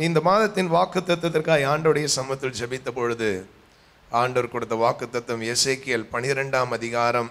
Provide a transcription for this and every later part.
இந்த மாதத்தின் வாக்கு தத்துவத்திற்காக ஆண்டோடைய சமத்தில் ஜெபித்த பொழுது ஆண்டவர் கொடுத்த வாக்கு தத்துவம் எசேக்கியல் பனிரெண்டாம் அதிகாரம்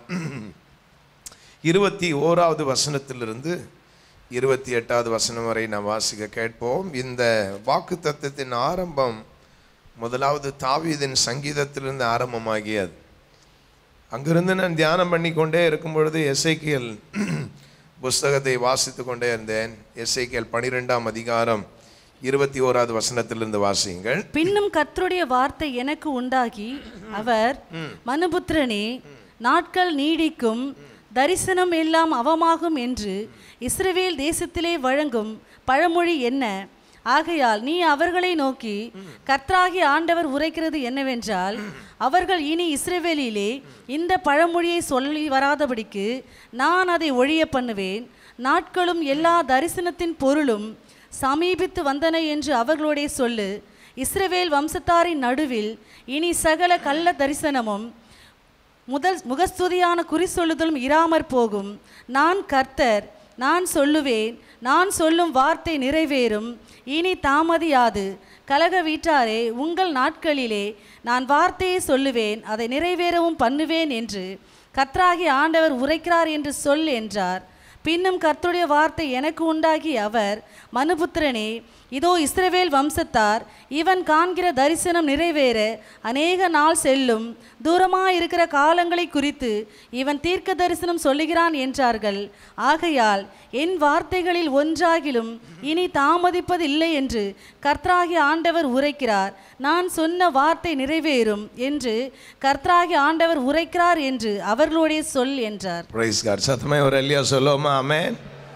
இருபத்தி ஓராவது வசனத்திலிருந்து இருபத்தி எட்டாவது வசனம் வரை நாம் வாசிக்க கேட்போம் இந்த வாக்கு தத்துவத்தின் ஆரம்பம் முதலாவது தாவீதின் சங்கீதத்திலிருந்து ஆரம்பமாகியது அங்கிருந்து நான் தியானம் பண்ணி கொண்டே இருக்கும் பொழுது எஸ்ஐக்கியல் புஸ்தகத்தை வாசித்து கொண்டே இருந்தேன் எஸ்ஐக்கியல் பனிரெண்டாம் அதிகாரம் இருபத்தி ஓராவது வசனத்திலிருந்து வாசியுங்கள் பின்னும் கர்த்தருடைய வார்த்தை எனக்கு உண்டாகி அவர் மனுபுத்திரனே நாட்கள் நீடிக்கும் தரிசனம் எல்லாம் அவமாகும் என்று இஸ்ரவேல் தேசத்திலே வழங்கும் பழமொழி என்ன ஆகையால் நீ அவர்களை நோக்கி கர்த்தராகிய ஆண்டவர் உரைக்கிறது என்னவென்றால் அவர்கள் இனி இஸ்ரவேலிலே இந்த பழமொழியை சொல்லி வராதபடிக்கு நான் அதை ஒழிய பண்ணுவேன் நாட்களும் எல்லா தரிசனத்தின் பொருளும் சமீபித்து வந்தன என்று அவர்களோடே சொல்லு இஸ்ரவேல் வம்சத்தாரின் நடுவில் இனி சகல கள்ள தரிசனமும் முதல் முகஸ்துதியான குறி சொல்லுதலும் இராமற் போகும் நான் கர்த்தர் நான் சொல்லுவேன் நான் சொல்லும் வார்த்தை நிறைவேறும் இனி தாமதியாது கலக வீட்டாரே உங்கள் நாட்களிலே நான் வார்த்தையை சொல்லுவேன் அதை நிறைவேறவும் பண்ணுவேன் என்று கர்த்தராகிய ஆண்டவர் உரைக்கிறார் என்று சொல் என்றார் பின்னும் கர்த்தருடைய வார்த்தை எனக்கு உண்டாகி அவர் மனுபுத்திரனே இதோ இஸ்ரவேல் வம்சத்தார் இவன் காண்கிற தரிசனம் நிறைவேற அநேக நாள் செல்லும் தூரமாயிருக்கிற காலங்களை குறித்து இவன் தீர்க்க தரிசனம் சொல்லுகிறான் என்றார்கள் ஆகையால் என் வார்த்தைகளில் ஒன்றாகிலும் இனி தாமதிப்பதில்லை என்று கர்த்தராகிய ஆண்டவர் உரைக்கிறார் நான் சொன்ன வார்த்தை நிறைவேறும் என்று கர்த்தராகிய ஆண்டவர் உரைக்கிறார் என்று அவர்களோடே சொல் என்றார் பிரைஸ் காட் சத்தமே ஒரு இல்லையா சொல்லுவோமா ஆமென்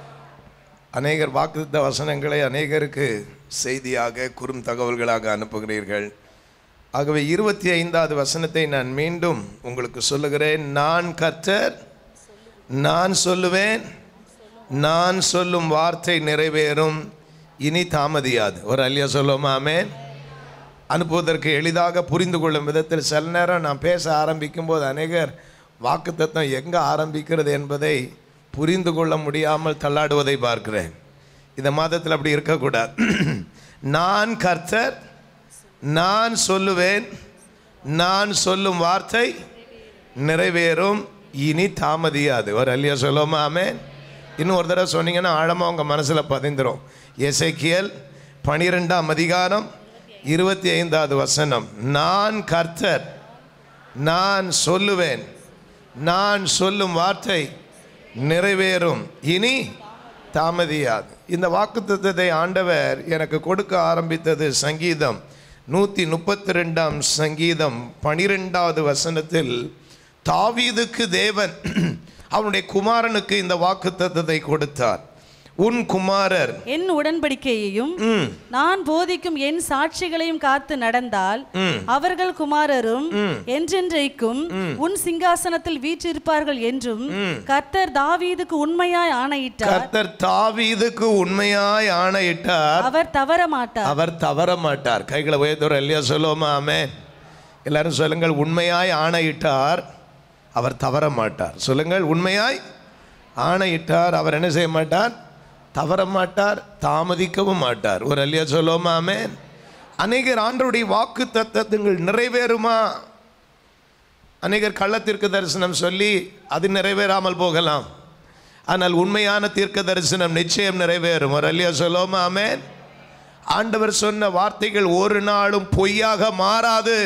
அநேகர் வாக்குத்த வசனங்களை அநேகருக்கு செய்தியாக குறும் தகவல்களாக அனுப்புகிறீர்கள் ஆகவே இருபத்தி ஐந்தாவது வசனத்தை நான் மீண்டும் உங்களுக்கு சொல்லுகிறேன் நான் கர்த்தர் நான் சொல்லுவேன் நான் சொல்லும் வார்த்தை நிறைவேறும் இனி தாமதியாது ஒரு அல்லியா சொல்லுவோமா ஆமென் அனுப்புவதற்கு எளிதாக புரிந்து கொள்ளும் விதத்தில் சில நேரம் நான் பேச ஆரம்பிக்கும் போது அநேகர் வாக்குத்தத்தம் எங்கே ஆரம்பிக்கிறது என்பதை புரிந்து கொள்ள முடியாமல் தள்ளாடுவதை பார்க்கிறேன் இந்த மாதத்தில் அப்படி இருக்கக்கூடாது நான் கர்த்தர் நான் சொல்லுவேன் நான் சொல்லும் வார்த்தை நிறைவேறும் இனி தாமதியாது ஒரு அல்லியா சொல்லுவோமா ஆமென் இன்னும் ஒரு தடவை சொன்னீங்கன்னா ஆழமாக உங்கள் மனசில் பதிந்துரும் எசேக்கியல் பனிரெண்டாம் அதிகாரம் இருபத்தி ஐந்தாவது வசனம் நான் கர்த்தர் நான் சொல்லுவேன் நான் சொல்லும் வார்த்தை நிறைவேறும் இனி தாமதியாது இந்த வாக்குத்தத்தத்தை ஆண்டவர் எனக்கு கொடுக்க ஆரம்பித்தது சங்கீதம் நூற்றி முப்பத்தி ரெண்டாம் சங்கீதம் பனிரெண்டாவது வசனத்தில் தாவீதுக்கு தேவன் அவனுடைய குமாரனுக்கு இந்த வாக்குத்தத்தத்தை கொடுத்தார் உன் குமாரர் என் உடன்படிக்கையையும் ம், நான் போதிக்கும் என் சாட்சிகளையும் காத்து நடந்தால் அவர்கள் குமாரரும் என்றென்றைக்கும் உன் சிங்காசனத்தில் வீற்றிருப்பார்கள் என்றும் கர்த்தர் தாவீதுக்கு உண்மையாய் ஆணையிட்டார் கர்த்தர் தாவீதுக்கு உண்மையாய் ஆணையிட்டார் அவர் தவற மாட்டார் அவர் தவற மாட்டார் கைகளை உயர்த்துற இல்லையா சொல்லுவோமா ஆமென் எல்லாரும் சொல்லுங்கள் உண்மையாய் ஆணையிட்டார் அவர் தவற மாட்டார் சொல்லுங்கள் உண்மையாய் ஆணையிட்டார் அவர் என்ன செய்ய மாட்டார் தவற மாட்டார் தாமதிக்கவும் மாட்டார் ஒரு அல்லையா சொல்லுவோமா ஆமென் அநேகர் ஆண்டருடைய வாக்கு தத்தங்கள் நிறைவேறுமா அநேகர் கள்ளத்திற்கு தரிசனம் சொல்லி அது நிறைவேறாமல் போகலாம் ஆனால் உண்மையான தீர்க்க தரிசனம் நிச்சயம் நிறைவேறும் ஒரு அல்லையா சொல்லுவோமா ஆமென் ஆண்டவர் சொன்ன வார்த்தைகள் ஒரு நாளும் பொய்யாக மாறாது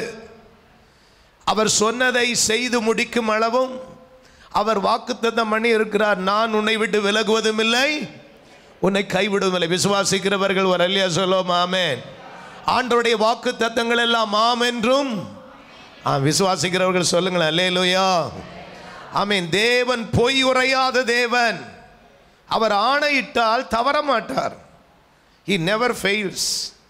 அவர் சொன்னதை செய்து முடிக்கும் அளவும் அவர் வாக்குத்தத்தம் பண்ணி இருக்கிறார் நான் உன்னை விட்டு விலகுவதும் இல்லை உன்னை கைவிடுவதும் இல்லை விசுவாசிக்கிறவர்கள் ஒரு அல்லையா சொல்லுவோம் ஆமென் ஆண்டவருடைய வாக்கு தத்தங்கள் எல்லாம் ஆம் என்றும் ஆ விசுவாசிக்கிறவர்கள் சொல்லுங்களேன் அல்லேலூயா ஆமென் தேவன் பொய் உரையாத தேவன் அவர் ஆணையிட்டால் தவற மாட்டார் he never fails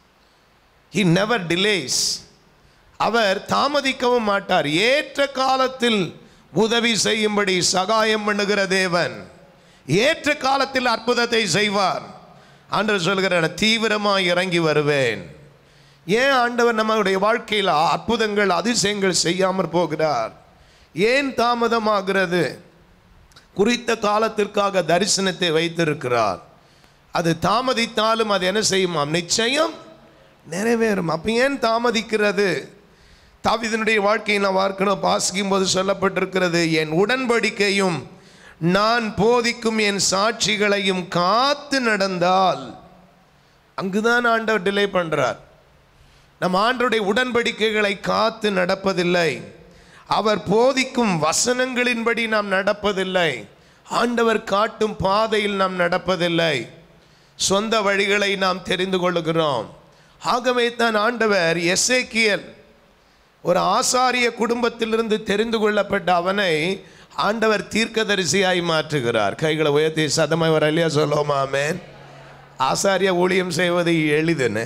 he never delays அவர் தாமதிக்கவும் மாட்டார் ஏற்ற காலத்தில் உதவி செய்யும்படி சகாயம் பண்ணுகிற தேவன் ஏற்ற காலத்தில் அற்புதத்தை செய்வார் ஆண்டவர் சொல்கிறார் தீவிரமாக இறங்கி வருவேன் ஏன் ஆண்டவர் நம்மளுடைய வாழ்க்கையில் அற்புதங்கள் அதிசயங்கள் செய்யாமற் போகிறார் ஏன் தாமதமாகிறது குறித்த காலத்திற்காக தரிசனத்தை வைத்திருக்கிறார் அது தாமதித்தாலும் அது என்ன செய்யுமாம் நிச்சயம் நிறைவேறும் அப்போ ஏன் தாமதிக்கிறது தாவீதினுடைய வாழ்க்கையை நான் பார்க்கணும் வாசிக்கும் போது சொல்லப்பட்டிருக்கிறது என் உடன்படிக்கையும் நான் போதிக்கும் என் சாட்சிகளையும் காத்து நடந்தால் அங்குதான் ஆண்டவர் டிலே பண்றார் நம் ஆண்டருடைய உடன்படிக்கைகளை காத்து நடப்பதில்லை அவர் போதிக்கும் வசனங்களின்படி நாம் நடப்பதில்லை ஆண்டவர் காட்டும் பாதையில் நாம் நடப்பதில்லை சொந்த வழிகளை நாம் தெரிந்து கொள்ளுகிறோம் ஆகவே தான் ஆண்டவர் எசேக்கியல் ஒரு ஆசாரிய குடும்பத்திலிருந்து தெரிந்து கொள்ளப்பட்ட அவனை ஆண்டவர் தீர்க்கதரிசியாய் மாற்றுகிறார் கைகளை உயர்த்தி சதமை வர இல்லையா சொல்லுவோமாமேன் ஆசாரிய ஊழியம் செய்வது எளிதுன்னு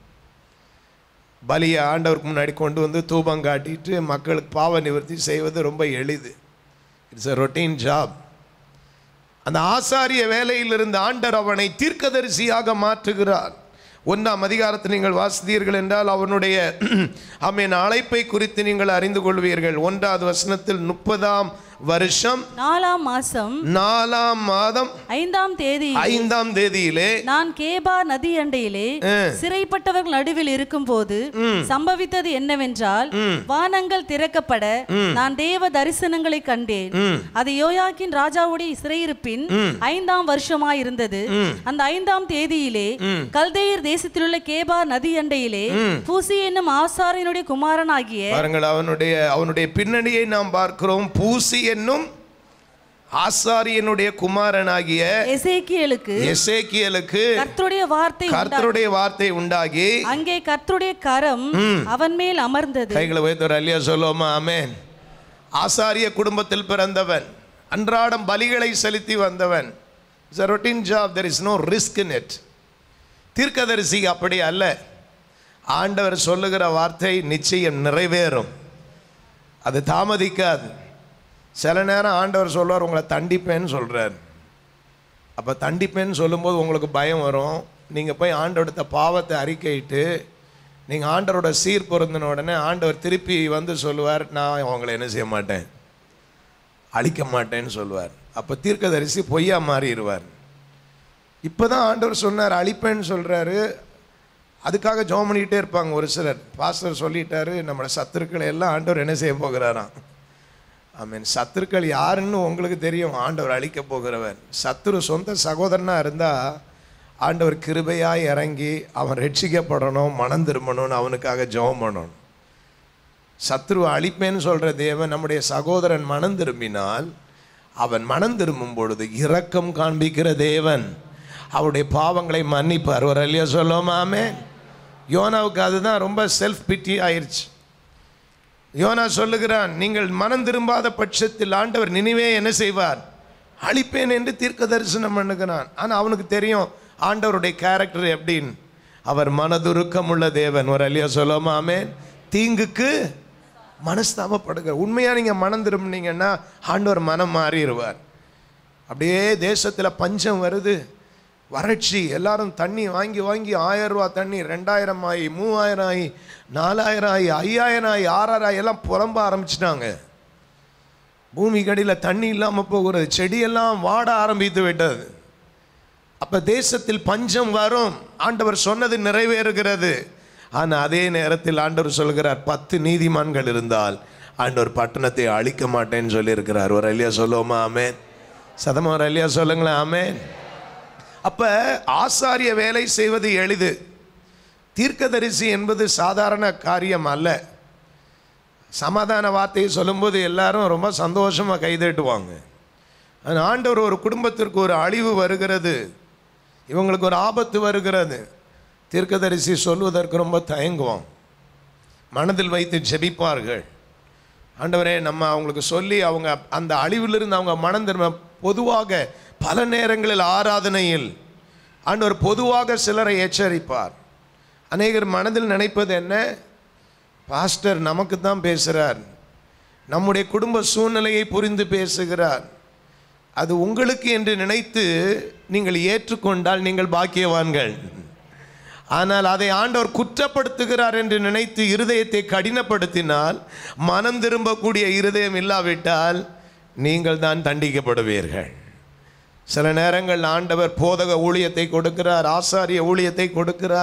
பலியை ஆண்டவருக்கு முன்னாடி கொண்டு வந்து தூபம் காட்டிட்டு மக்களுக்கு பாவ நிவர்த்தி செய்வது ரொம்ப எளிது இட்ஸ் a ரொட்டீன் ஜாப் அந்த ஆசாரிய வேலையில் இருந்த ஆண்டர் அவனை தீர்க்கதரிசியாக மாற்றுகிறார் ஒன்றாம் அதிகாரத்தில் நீங்கள் வாசித்தீர்கள் என்றால் அவனுடைய அமீன் அழைப்பை குறித்து நீங்கள் அறிந்து கொள்வீர்கள் ஒன்றாவது வசனத்தில் முப்பதாம் வருஷம் நாலாம் மாசம் நாலாம் மாதம் ஐந்தாம் தேதி ஐந்தாம் தேதியிலே நான் கேபா நதி அண்டையிலே ஆ. சிறைப்பட்டவர்கள் நடுவில் இருக்கும்போது சம்பவித்தது என்னவென்றால் வானங்கள் திறக்கப்பட நான் தேவ தரிசனங்களை கண்டேன் அது யோயாக்கின் ராஜாவுடைய சிறையிருப்பின் ஐந்தாம் வருஷமாய் இருந்தது அந்த ஐந்தாம் தேதியிலே கல்தேயர் தேசத்திலுள்ள கேபா நதி அண்டையிலே பூசி என்னும் ஆசாரியனுடைய குமாரனாகிய பாருங்கள் அவனுடைய அவனுடைய பின்னணியை நாம் பார்க்கிறோம் பூசி என்னும் ஆசாரியனுடைய குமாரனாகிய எசேக்கியேலுக்கு எசேக்கியலுக்கு கர்த்தருடைய வார்த்தை உண்டா- கர்த்தருடைய வார்த்தை உண்டாகி அங்கே கர்த்தருடைய கரம் அவன் மேல் அமர்ந்தது கைகளை வைத்தவர் அல்லையா சொல்லுவோமா ஆமென் ஆசாரிய குடும்பத்தில் பிறந்தவன் அன்றாடம் பலிகளை செலுத்தி வந்தவன் it's a routine job there is no risk in it தீர்க்கதரிசி அப்படி அல்ல ஆண்டவர் சொல்லுகிற வார்த்தை நிச்சயம் நிறைவேறும் அது தாமதிக்காது சில நேரம் ஆண்டவர் சொல்வார் உங்களை தண்டிப்பேன்னு சொல்றார் அப்போ தண்டிப்பேன்னு சொல்லும்போது உங்களுக்கு பயம் வரும் நீங்கள் போய் ஆண்டவடுத்த பாவத்தை அறிக்கையிட்டு நீங்கள் ஆண்டவரோட சீர் பொருந்தின உடனே ஆண்டவர் திருப்பி வந்து சொல்லுவார் நான் உங்களை என்ன செய்ய மாட்டேன் அழிக்க மாட்டேன்னு சொல்லுவார் அப்போ தீர்க்கதரிசி பொய்யா மாறிடுவார் இப்போ தான் ஆண்டவர் சொன்னார் அழிப்பேன்னு சொல்கிறாரு அதுக்காக ஜோம் பண்ணிக்கிட்டே இருப்பாங்க ஒரு சிலர் பாஸ்டர் சொல்லிட்டாரு நம்மளோட சத்துருக்களை எல்லாம் ஆண்டவர் என்ன செய்ய போகிறாராம் ஆமென் சத்துருக்கள் யாருன்னு உங்களுக்கு தெரியும் ஆண்டவர் அழிக்க போகிறவர் சத்துரு சொந்த சகோதரனாக இருந்தால் ஆண்டவர் கிருபையாய் இறங்கி அவன் ரட்சிக்கப்படணும் மனம் திரும்பணும்னு அவனுக்காக ஜெபம் பண்ணணும் சத்ருவை அழிப்பேன்னு சொல்கிற தேவன் நம்முடைய சகோதரன் மனம் திரும்பினால் அவன் மனம் திரும்பும் பொழுது இரக்கம் காண்பிக்கிற தேவன் அவருடைய பாவங்களை மன்னிப்பார் ஒரு அல்லையா சொல்லுவோமாமே யோனாவுக்கு அதுதான் ரொம்ப செல்ஃப் பிட்டி ஆயிடுச்சு யோனா சொல்லுகிறான் நீங்கள் மனம் திரும்பாத பட்சத்தில் ஆண்டவர் நினைவே என்ன செய்வார் அழிப்பேன் என்று தீர்க்க தரிசனம் பண்ணுகிறான் ஆனால் அவனுக்கு தெரியும் ஆண்டவருடைய கேரக்டர் எப்படின்னு அவர் மனதுருக்கம் உள்ள தேவன் ஒரு அல்லையா சொல்லுவோமாமே தீங்குக்கு மனஸ்தாபப்படுகிறார் உண்மையாக நீங்கள் மனம் திரும்பினீங்கன்னா ஆண்டவர் மனம் மாறிடுவார் அப்படியே தேசத்தில் பஞ்சம் வருது வறட்சி எல்லாரும் தண்ணி வாங்கி வாங்கி ஆயிரம் ரூபா தண்ணி ரெண்டாயிரம் ஆகி மூவாயிரம் ஆகி நாலாயிரம் ஆகி ஐயாயிரம் ஆகி ஆறாயிரம் ஆகி எல்லாம் புலம்ப ஆரம்பிச்சிட்டாங்க பூமி கடியில் தண்ணி இல்லாமல் போகிறது செடியெல்லாம் வாட ஆரம்பித்து விட்டது அப்போ தேசத்தில் பஞ்சம் வரும் ஆண்டவர் சொன்னது நிறைவேறுகிறது ஆனால் அதே நேரத்தில் ஆண்டவர் சொல்கிறார் பத்து நீதிமான்கள் இருந்தால் ஆண்டவர் பட்டணத்தை அழிக்க மாட்டேன்னு சொல்லியிருக்கிறார் ஒரு அல்லையா சொல்லுவோமா ஆமேன் சதமா ஒரு அல்லையா சொல்லுங்களேன் ஆமேன் அப்போ ஆசாரிய வேலை செய்வது எளிது தீர்க்கதரிசி என்பது சாதாரண காரியம் அல்ல சமாதான வார்த்தையை சொல்லும்போது எல்லாரும் ரொம்ப சந்தோஷமாக கைதட்டுவாங்க ஆனா ஆண்டவர் ஒரு குடும்பத்திற்கு ஒரு அழிவு வருகிறது இவங்களுக்கு ஒரு ஆபத்து வருகிறது தீர்க்கதரிசி சொல்வதற்கு ரொம்ப தயங்குவோம் மனதில் வைத்து ஜெபிப்பார்கள் ஆண்டவரே நம்ம அவங்களுக்கு சொல்லி அவங்க அந்த அழிவிலிருந்து அவங்க மனம் திரும்ப பொதுவாக பல நேரங்களில் ஆராதனையில் ஆண்டவர் பொதுவாக சிலரை எச்சரிப்பார் அநேகர் மனதில் நினைப்பது என்ன பாஸ்டர் நமக்கு தான் பேசுகிறார் நம்முடைய குடும்ப சூழ்நிலையை புரிந்து பேசுகிறார் அது உங்களுக்கு என்று நினைத்து நீங்கள் ஏற்றுக்கொண்டால் நீங்கள் பாக்கியவான்கள் ஆனால் அதை ஆண்டவர் குற்றப்படுத்துகிறார் என்று நினைத்து இருதயத்தை கடினப்படுத்தினால் மனம் திரும்பக்கூடிய இருதயம் இல்லாவிட்டால் நீங்கள் தான் தண்டிக்கப்படுவீர்கள் சில நேரங்கள் ஆண்டவர் போதக ஊழியத்தை கொடுக்கிறார் ஆசாரிய ஊழியத்தை கொடுக்கிறார்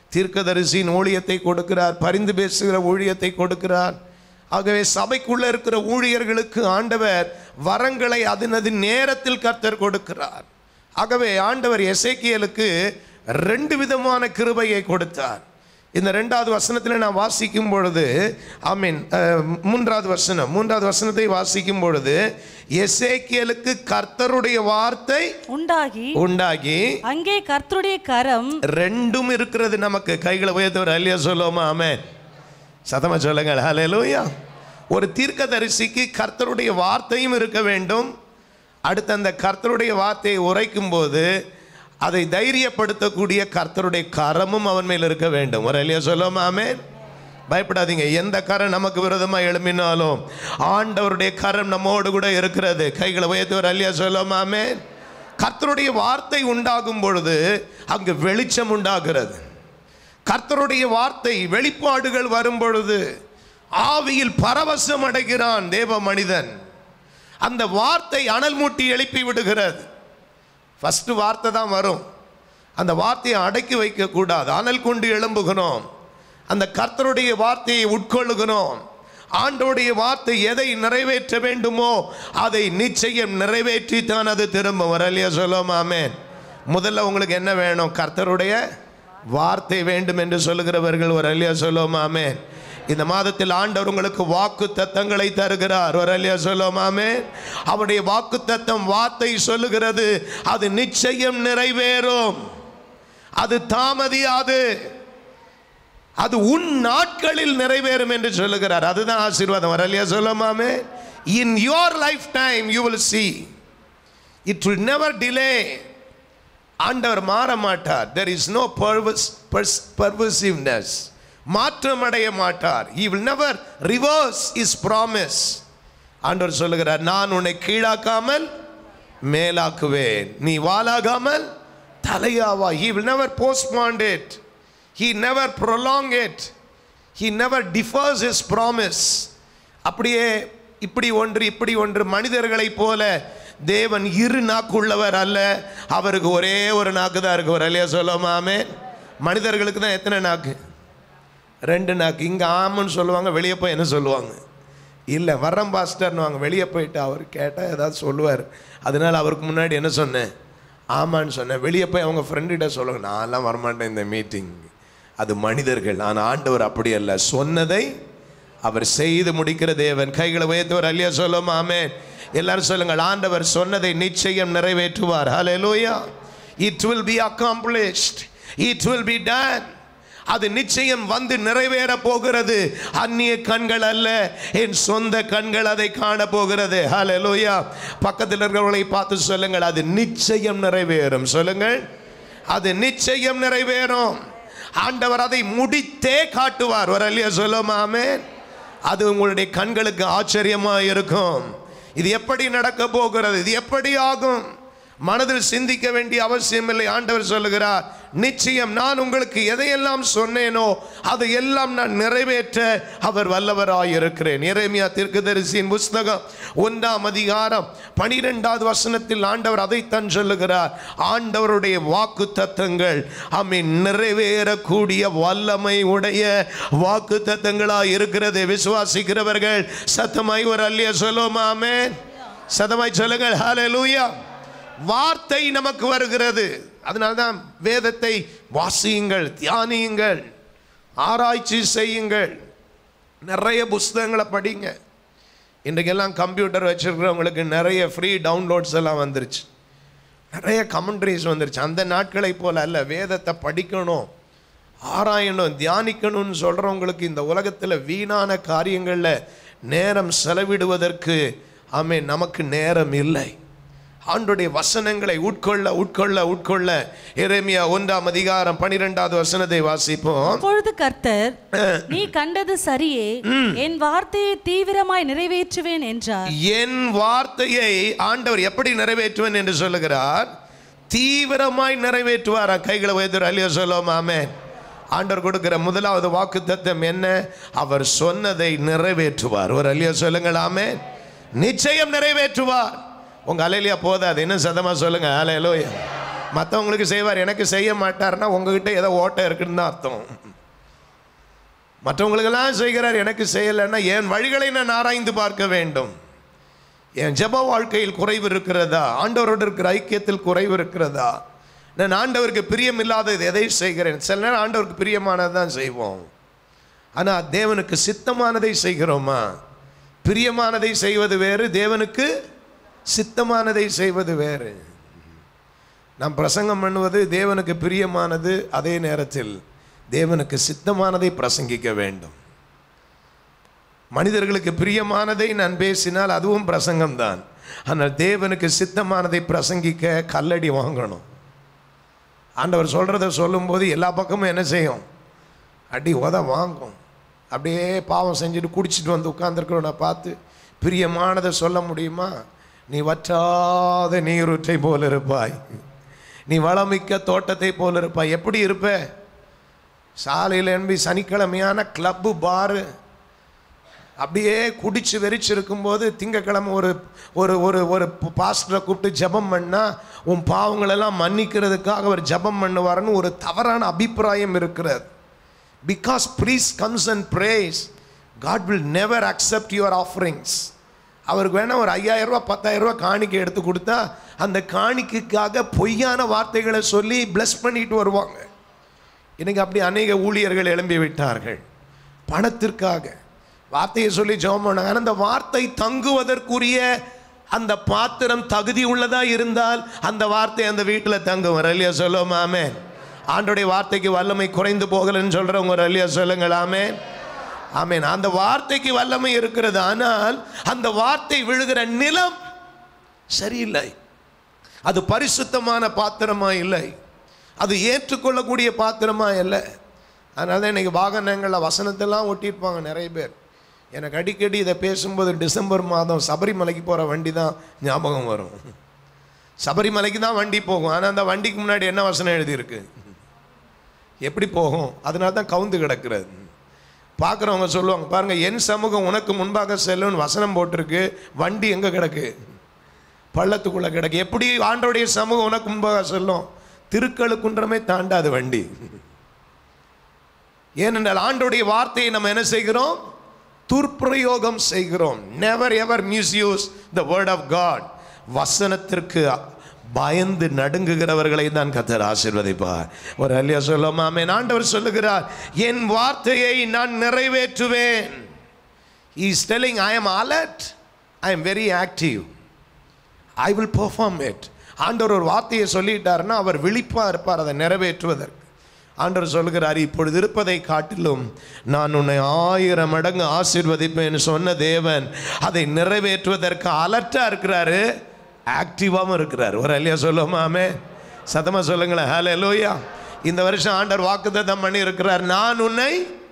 தீர்க்கதரிசியின் ஊழியத்தை கொடுக்கிறார் பரிந்து பேசுகிற ஊழியத்தை கொடுக்கிறார் ஆகவே சபைக்குள்ள இருக்கிற ஊழியர்களுக்கு ஆண்டவர் வரங்களை அதனது நேரத்தில் கர்த்தர் கொடுக்கிறார் ஆகவே ஆண்டவர் எசேக்கியலுக்கு ரெண்டு விதமான கிருபையை கொடுத்தார் இந்த ரெண்டாவது வசனத்தில் நான் வாசிக்கும் பொழுது ஐ மீன் மூன்றாவது வசனம் மூன்றாவது வசனத்தை வாசிக்கும் பொழுது எசேக்கியலுக்கு கர்த்தருடைய வார்த்தை உண்டாகி உண்டாகி அங்கே கர்த்தருடைய கரம் ரெண்டும் இருக்கிறது நமக்கு கைகளை உயர்த்தவர் அல்லையா சொல்லுவோமா ஆமென் சத்தமா சொல்லுங்கள் ஹalleluya ஒரு தீர்க்கதரிசிக்கு கர்த்தருடைய வார்த்தையும் இருக்க வேண்டும் அடுத்து அந்த கர்த்தருடைய வார்த்தையை உரைக்கும் போது அதை தைரியப்படுத்தக்கூடிய கர்த்தருடைய கரமும் அவன் மேல் இருக்க வேண்டும் ஒரு அல்லையா சொல்லுவோமா ஆமென் பயப்படாதீங்க எந்த கரம் நமக்கு விரோதமாக எழும்பினாலும் ஆண்டவருடைய கரம் நம்மோடு கூட இருக்கிறது கைகளை உயர்த்தவர் அல்லையா சொல்லுவோமா ஆமென் கர்த்தருடைய வார்த்தை உண்டாகும் பொழுது அங்கு வெளிச்சம் உண்டாகிறது கர்த்தருடைய வார்த்தை வெளிப்பாடுகள் வரும் பொழுது ஆவியில் பரவசம் அடைகிறான் தேவ மனிதன் அந்த வார்த்தை அனல் மூட்டி எழுப்பி விடுகிறது ஃபர்ஸ்ட் வார்த்தை தான் வரும் அந்த வார்த்தையை அடக்கி வைக்க கூடாது அனல் கொண்டு எழும்புகிறோம் அந்த கர்த்தருடைய வார்த்தையை உட்கொள்ளுகிறோம் ஆண்டோடைய வார்த்தை எதை நிறைவேற்ற வேண்டுமோ அதை நிச்சயம் நிறைவேற்றி தான் அது திரும்ப வரலையா சொல்லுவோமாமே முதல்ல உங்களுக்கு என்ன வேணும் கர்த்தருடைய வார்த்தை வேண்டும் என்று சொல்லுகிறவர்கள் ஒரு அல்லையா சொல்லுவோமாமே இந்த மாதத்தில் ஆண்டவர் உங்களுக்கு வாக்கு தத்தங்களை தருகிறார் ஒரு அல்லையா சொல்லுவோமாமே அவருடைய வாக்கு தத்தம் வார்த்தை சொல்லுகிறது அது நிச்சயம் நிறைவேறும் அது தாமதியாது அது உன் நாட்களில் நிறைவேறும் என்று சொல்லுகிறார் அதுதான் ஆசீர்வாதம் வரலையா சொல்லுமாமே in your lifetime you will see it will never delay ஆண்டவர் மாற மாட்டார் there is no perverse pervasiveness மாற்றம் அடைய மாட்டார் he will never reverse his promise ஆண்டவர் சொல்லுகிறார் நான் உன்னை கீழாக்காமல் மேலாக்குவேன் நீ வாலாகாமல் தலையாவா he will never postpone it he never prolong it he never defers his promise அப்படியே இப்படி ஒன்று இப்படி ஒன்று மனிதர்களைப் போல தேவன் இரு நாக்குள்ளவர் அல்ல அவருக்கு ஒரே ஒரு நாக்கு தான் இருக்கு ஒரு அல்லையா சொல்லாமே மனிதர்களுக்கு தான் எத்தனை நாக்கு ரெண்டு நாக்கு இங்கே ஆமன்னு சொல்லுவாங்க வெளியே போய் என்ன சொல்லுவாங்க இல்லை வர்றேன் பாஸ்டர்னுவாங்க வெளியே போயிட்டு அவர் கேட்டால் ஏதாவது சொல்லுவார் அதனால் அவருக்கு முன்னாடி என்ன சொன்னேன் ஆமான்னு சொன்னேன் வெளியே போய் அவங்க ஃப்ரெண்டுகிட்ட சொல்லுங்க நான்லாம் வரமாட்டேன் இந்த மீட்டிங் அது மனிதர்கள் ஆனால் ஆண்டவர் அப்படி அல்ல சொன்னதை அவர் செய்து முடிக்கிற தேவன் கைகளை உயர்த்தவர் அல்லையா சொல்லும் ஆமென் எல்லாரும் சொல்லுங்கள் ஆண்டவர் சொன்னதை நிச்சயம் நிறைவேற்றுவார் ஹalleluya it will be accomplished it will be done அது நிச்சயம் வந்து நிறைவேற போகிறது அந்நிய கண்கள் அல்ல என் சொந்த கண்கள் அதை காண போகிறது ஹalleluya பக்கத்தில் இருக்கிறவர்களை பார்த்து சொல்லுங்கள் அது நிச்சயம் நிறைவேறும் சொல்லுங்கள் அது நிச்சயம் நிறைவேறும் ஆண்டவர் அதை முடித்தே காட்டுவார் ஒரு அல்லையா சொல்லுமாமே அது உங்களுடைய கண்களுக்கு ஆச்சரியமா இருக்கும் இது எப்படி நடக்க போகிறது இது எப்படி ஆகும் மனதில் சிந்திக்க வேண்டிய அவசியமில்லை ஆண்டவர் சொல்லுகிறார் நிச்சயம் நான் உங்களுக்கு எதையெல்லாம் சொன்னேனோ அதையெல்லாம் நான் நிறைவேற்ற அவர் வல்லவராய் இருக்கிறேன் எரேமியா தீர்க்கதரிசியின் புஸ்தகம் ஒன்றாம் அதிகாரம் பனிரெண்டாவது வசனத்தில் ஆண்டவர் அதைத்தான் சொல்லுகிறார் ஆண்டவருடைய வாக்கு தத்தங்கள் அமீன் நிறைவேறக்கூடிய வல்லமை உடைய வாக்கு தத்தங்களாய் இருக்கிறது விசுவாசிக்கிறவர்கள் சத்தமாய் ஒரு அல்லிய சொல்லுமாமே சத்தமாய் சொல்லுங்கள் ஹalleluya வார்த்தை நமக்கு வருகிறது அதனால்தான் வேதத்தை வாசியுங்கள் தியானியுங்கள் ஆராய்ச்சி செய்யுங்கள் நிறைய புஸ்தகங்களை படிங்க இன்றைக்கெல்லாம் கம்ப்யூட்டர் வச்சிருக்கிறவங்களுக்கு நிறைய ஃப்ரீ டவுன்லோட்ஸ் எல்லாம் வந்துருச்சு நிறைய கமெண்ட்ரிஸ் வந்துருச்சு அந்த நாட்களை போல அல்ல வேதத்தை படிக்கணும் ஆராயணும் தியானிக்கணும்னு சொல்கிறவங்களுக்கு இந்த உலகத்தில் வீணான காரியங்களில் நேரம் செலவிடுவதற்கு ஆமே நமக்கு நேரம் இல்லை ஆண்டுடைய வசனங்களை உட்கொள்ள உட்கொள்ள உட்கொள்ள எரேமியா ஒன்றாம் அதிகாரம் பனிரெண்டாவது வசனத்தை வாசிப்போம் அப்பொழுது கர்த்தர் நீ கண்டது சரியே என் வார்த்தையை தீவிரமாய் நிறைவேற்றுவேன் என்றார் என் வார்த்தையை ஆண்டவர் எப்படி நிறைவேற்றுவேன் என்று சொல்லுகிறார் தீவிரமாய் நிறைவேற்றுவார் கைகளை உயர்த்துற அழிய சொல்லுவோம் ஆமே ஆண்டவர் கொடுக்கிற முதலாவது வாக்கு தத்தம் என்ன அவர் சொன்னதை நிறைவேற்றுவார் ஒரு அழிய சொல்லுங்கள் ஆமே நிச்சயம் நிறைவேற்றுவார் உங்க அலையிலியா போதாது என்ன சதமா சொல்லுங்க அலையலோயா மற்றவங்களுக்கு செய்வார் எனக்கு செய்ய மாட்டார்னா உங்ககிட்ட ஏதோ ஓட்டை இருக்குன்னு தான் அர்த்தம் மற்றவங்களுக்கெல்லாம் செய்கிறார் எனக்கு செய்யலைன்னா என் வழிகளை நான் ஆராய்ந்து பார்க்க வேண்டும் என் ஜெப வாழ்க்கையில் குறைவு இருக்கிறதா ஆண்டவரோடு இருக்கிற ஐக்கியத்தில் குறைவு இருக்கிறதா நான் ஆண்டவருக்கு பிரியமில்லாதது எதை செய்கிறேன் சில நேரம் ஆண்டவருக்கு பிரியமானது தான் செய்வோம் ஆனால் தேவனுக்கு சித்தமானதை செய்கிறோமா பிரியமானதை செய்வது வேறு தேவனுக்கு சித்தமானதை செய்வது வேறு நாம் பிரசங்கம் பண்ணுவது தேவனுக்கு பிரியமானது அதே நேரத்தில் தேவனுக்கு சித்தமானதை பிரசங்கிக்க வேண்டும் மனிதர்களுக்கு பிரியமானதை நான் பேசினால் அதுவும் பிரசங்கம்தான் ஆனால் தேவனுக்கு சித்தமானதை பிரசங்கிக்க கல்லடி வாங்கணும் ஆண்டவர் சொல்கிறத சொல்லும்போது எல்லா பக்கமும் என்ன செய்யும் அடி உத வாங்கும் அப்படியே பாவம் செஞ்சுட்டு குடிச்சிட்டு வந்து உட்காந்துருக்கிறவனை பார்த்து பிரியமானதை சொல்ல முடியுமா நீ வற்றாத நீரூற்றை போல இருப்பாய் நீ வளமிக்க தோட்டத்தை போல இருப்பாய் எப்படி இருப்ப சாலையில் என்பி சனிக்கிழமையான கிளப்பு பாரு அப்படியே குடிச்சு வெறிச்சு இருக்கும்போது திங்கக்கிழமை ஒரு ஒரு ஒரு ஒரு பாஸ்டரை கூப்பிட்டு ஜெபம் பண்ணா உன் பாவங்களெல்லாம் மன்னிக்கிறதுக்காக அவர் ஜெபம் பண்ணுவாருன்னு ஒரு தவறான அபிப்பிராயம் இருக்கிறது because priest comes and prays God will never accept your offerings அவருக்கு வேணால் ஒரு ஐயாயிரம் ரூபா பத்தாயிரம் ரூபா காணிக்கை எடுத்து கொடுத்தா அந்த காணிக்கைக்காக பொய்யான வார்த்தைகளை சொல்லி bless பண்ணிட்டு வருவாங்க இன்னைக்கு அப்படி அநேக ஊழியர்கள் எழும்பி விட்டார்கள் பணத்திற்காக வார்த்தையை சொல்லி ஜெபம் பண்ணாங்க ஆனா அந்த வார்த்தை தங்குவதற்குரிய அந்த பாத்திரம் தகுதி உள்ளதா இருந்தால் அந்த வார்த்தை அந்த வீட்டில் தங்கும் ரலியா சொல்லுவோம் ஆமே ஆண்டோடைய வார்த்தைக்கு வல்லமை குறைந்து போகலன்னு சொல்றவங்க ரலியா சொல்லுங்கள் ஆமே ஆமேன் அந்த வார்த்தைக்கு வல்லமை இருக்கிறது ஆனால் அந்த வார்த்தை விழுகிற நிலம் சரியில்லை அது பரிசுத்தமான பாத்திரமா இல்லை அது ஏற்றுக்கொள்ளக்கூடிய பாத்திரமா இல்லை அதனால தான் இன்னைக்கு வாகனங்களில் வசனத்தெல்லாம் ஒட்டியிருப்பாங்க நிறைய பேர் எனக்கு அடிக்கடி இதை பேசும்போது டிசம்பர் மாதம் சபரிமலைக்கு போகிற வண்டி தான் ஞாபகம் வரும் சபரிமலைக்கு தான் வண்டி போகும் ஆனால் அந்த வண்டிக்கு முன்னாடி என்ன வசனம் எழுதியிருக்கு எப்படி போகும் அதனால தான் கவுந்து கிடக்கிறது பார்க்குறவங்க சொல்லுவாங்க பாருங்கள் என் சமூகம் உனக்கு முன்பாக செல்லும்னு வசனம் போட்டிருக்கு வண்டி எங்கே கிடக்கு பள்ளத்துக்குள்ளே கிடக்கு எப்படி ஆண்டோடைய சமூகம் உனக்கு முன்பாக செல்லும் திருக்கழுக்குன்றமே தாண்டாது வண்டி ஏனென்றால் ஆண்டோடைய வார்த்தையை நம்ம என்ன செய்கிறோம் துர்ப்பிரயோகம் செய்கிறோம் never ever misuse the word of God வசனத்திற்கு பயந்து நடுங்குகிறவர்களை தான் கத்தர் ஆசீர்வதிப்பார் ஒரு அல்லியா சொல்லுமா ஆமென் ஆண்டவர் சொல்லுகிறார் என் வார்த்தையை நான் நிறைவேற்றுவேன் is telling I am alert I am very active I will perform it ஆண்டவர் ஒரு வார்த்தையை சொல்லிட்டாருன்னா அவர் விழிப்பாக இருப்பார் அதை நிறைவேற்றுவதற்கு ஆண்டவர் சொல்கிறார் இப்பொழுது இருப்பதை காட்டிலும் நான் உன்னை ஆயிரம் மடங்கு ஆசீர்வதிப்பேன் சொன்ன தேவன் அதை நிறைவேற்றுவதற்கு அலர்ட்டாக இருக்கிறாரு ஆக்டிவாகவும் இருக்கிறார் ஒரு அல்லையா சொல்லுமாமே சத்தமாக சொல்லுங்களேன் ஹலோ லோயா இந்த வருஷம் ஆண்டவர் வாக்குத்தத்தம் பண்ணி இருக்கிறார் நான் உன்னை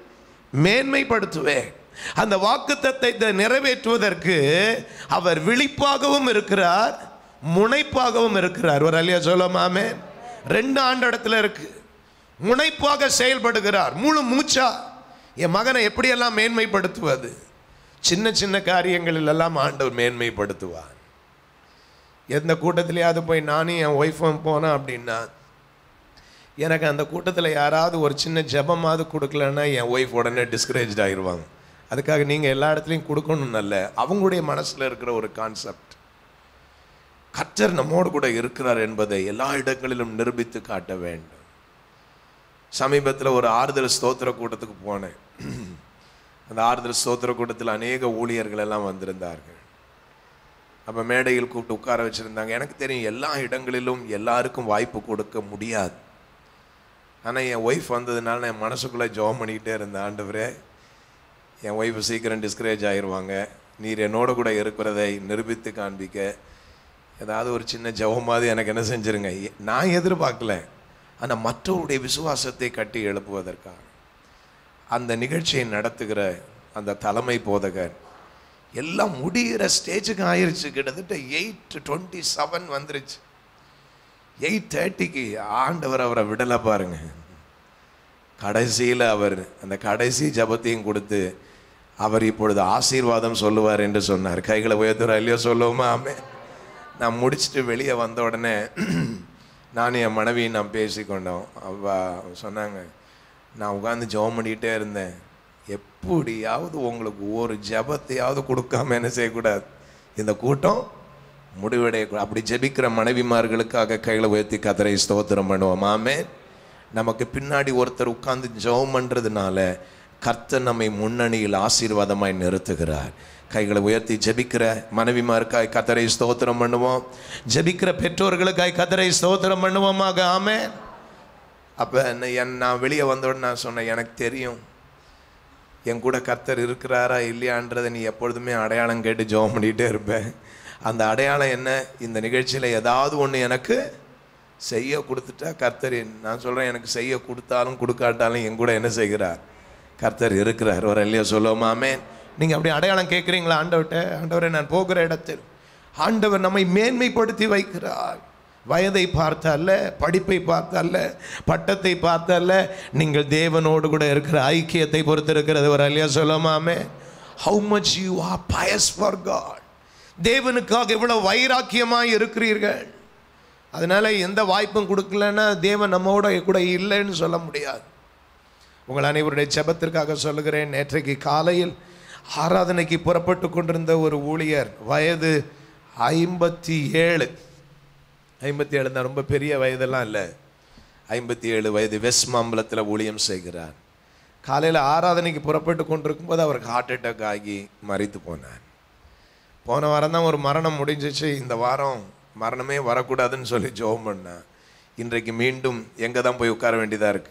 மேன்மைப்படுத்துவேன் அந்த வாக்குத்தத்தை நிறைவேற்றுவதற்கு அவர் விழிப்பாகவும் இருக்கிறார் முனைப்பாகவும் இருக்கிறார் ஒரு அல்லையா சொல்லுமாமே ரெண்டு ஆண்டு இடத்துல இருக்கு முனைப்பாக செயல்படுகிறார் முழு மூச்சா என் மகனை எப்படியெல்லாம் மேன்மைப்படுத்துவது சின்ன சின்ன காரியங்களில் எல்லாம் ஆண்டவர் மேன்மைப்படுத்துவார் எந்த கூட்டத்திலேயாவது போய் நானும் என் ஒய்ஃபும் போனேன் அப்படின்னா எனக்கு அந்த கூட்டத்தில் யாராவது ஒரு சின்ன ஜெபமாவது கொடுக்கலன்னா என் ஒய்ஃப் உடனே டிஸ்கரேஜ் ஆயிடுவாங்க அதுக்காக நீங்கள் எல்லா இடத்துலையும் கொடுக்கணும் நல்ல அவங்களுடைய மனசில் இருக்கிற ஒரு கான்செப்ட் கர்த்தர் நம்மோடு கூட இருக்கிறார் என்பதை எல்லா இடங்களிலும் நிரூபித்து காட்ட வேண்டும் சமீபத்தில் ஒரு ஆறுதல் ஸ்தோத்திர கூட்டத்துக்கு போனேன் அந்த ஆறுதல் ஸ்தோத்திர கூட்டத்தில் அநேக ஊழியர்கள் எல்லாம் வந்திருந்தார்கள் அப்போ மேடையில் கூப்பிட்டு உட்கார வச்சுருந்தாங்க எனக்கு தெரியும் எல்லா இடங்களிலும் எல்லாருக்கும் வாய்ப்பு கொடுக்க முடியாது ஆனால் என் ஒய்ஃப் வந்ததுனால நான் என் மனசுக்குள்ளே ஜெபம் பண்ணிக்கிட்டே இருந்தேன் ஆண்டவரே என் ஒய்ஃப் சீக்கிரம் டிஸ்கரேஜ் ஆயிடுவாங்க நீர் என்னோட கூட இருக்கிறதை நிரூபித்து காண்பிக்க ஏதாவது ஒரு சின்ன ஜெபமாவது எனக்கு என்ன செஞ்சிருங்க எ- நான் எதிர்பார்க்கல ஆனால் மற்றவருடைய விசுவாசத்தை கட்டி எழுப்புவதற்காக அந்த நிகழ்ச்சியை நடத்துகிற அந்த தலைமை போதகர் எல்லாம் முடிகிற ஸ்டேஜுக்கு ஆயிருச்சு கிட்டத்தட்ட எயிட் டுவெண்ட்டி செவன் வந்துருச்சு எயிட் தேர்ட்டிக்கு ஆண்டவர் அவரை விடலை பாருங்க கடைசியில் அவர் அந்த கடைசி ஜபத்தையும் கொடுத்து அவர் இப்பொழுது ஆசீர்வாதம் சொல்லுவார் என்று சொன்னார் கைகளை உயர்த்துற இல்லையோ சொல்லுவோமா ஆமே நான் முடிச்சுட்டு வெளியே வந்த உடனே நானும் என் மனைவியும் நான் பேசிக்கொண்டோம் அவ சொன்னாங்க நான் உட்காந்து ஜெபம் பண்ணிக்கிட்டே இருந்தேன் எப்படியாவது உங்களுக்கு ஒரு ஜெபத்தையாவது கொடுக்காம என்ன செய்யக்கூடாது இந்த கூட்டம் முடிவடையக்கூடாது அப்படி ஜெபிக்கிற மனைவிமார்களுக்காக கையில் உயர்த்தி கத்தரை ஸ்தோத்திரம் பண்ணுவோம் ஆமே நமக்கு பின்னாடி ஒருத்தர் உட்கார்ந்து ஜெபம் பண்ணுறதுனால கர்த்தர் நம்மை முன்னணியில் ஆசீர்வாதமாய் நிறுத்துகிறார் கைகளை உயர்த்தி ஜெபிக்கிற மனைவிமாருக்காய் கத்தரை ஸ்தோத்திரம் பண்ணுவோம் ஜெபிக்கிற பெற்றோர்களுக்காய் கத்தரை ஸ்தோத்திரம் பண்ணுவோமாக ஆமே அப்போ என் நான் வெளியே வந்தோடனே நான் சொன்னேன் எனக்கு தெரியும் என் கூட கர்த்தர் இருக்கிறாரா இல்லையான்றதை நீ எப்பொழுதுமே அடையாளம் கேட்டு ஜெபம் பண்ணிகிட்டே இருப்பேன் அந்த அடையாளம் என்ன இந்த நிகழ்ச்சியில் ஏதாவது ஒன்று எனக்கு செய்ய கொடுத்துட்டா கர்த்தர் என்- நான் சொல்கிறேன் எனக்கு செய்ய கொடுத்தாலும் கொடுக்காட்டாலும் என் கூட என்ன செய்கிறார் கர்த்தர் இருக்கிறார் ஒரு இல்லையா சொல்லுவோமாமே நீங்கள் அப்படி அடையாளம் கேட்குறீங்களா ஆண்டவர்கிட்ட ஆண்டவரை நான் போகிற இடத்தில் ஆண்டவர் நம்மை மேன்மைப்படுத்தி வைக்கிறார் வயதை பார்த்தல்ல படிப்பை பார்த்தல்ல பட்டத்தை பார்த்தல்ல நீங்கள் தேவனோடு கூட இருக்கிற ஐக்கியத்தை பொறுத்து இருக்கிறது ஒரு அல்லையா சொல்லுமாமே how much you are pious for God தேவனுக்காக இவ்வளவு வைராக்கியமாக இருக்கிறீர்கள் அதனால எந்த வாய்ப்பும் கொடுக்கலன்னா தேவன் நம்மோட கூட இல்லைன்னு சொல்ல முடியாது உங்கள் அனைவருடைய ஜெபத்திற்காக சொல்லுகிறேன் நேற்றைக்கு காலையில் ஆராதனைக்கு புறப்பட்டு கொண்டிருந்த ஒரு ஊழியர் வயது ஐம்பத்தி ஏழு ஐம்பத்தி ஏழு தான் ரொம்ப பெரிய வயதெல்லாம் இல்லை ஐம்பத்தி ஏழு வயது வெஸ்ட் மாம்பலத்தில் ஊழியம் செய்கிறார் காலையில் ஆராதனைக்கு புறப்பட்டு கொண்டிருக்கும்போது அவருக்கு ஹார்ட் அட்டாக் ஆகி மறித்து போனார் போன வாரம் தான் ஒரு மரணம் முடிஞ்சிச்சு இந்த வாரம் மரணமே வரக்கூடாதுன்னு சொல்லி ஜெபம் பண்ணேன் இன்றைக்கு மீண்டும் எங்கே தான் போய் உட்கார வேண்டியதாக இருக்குது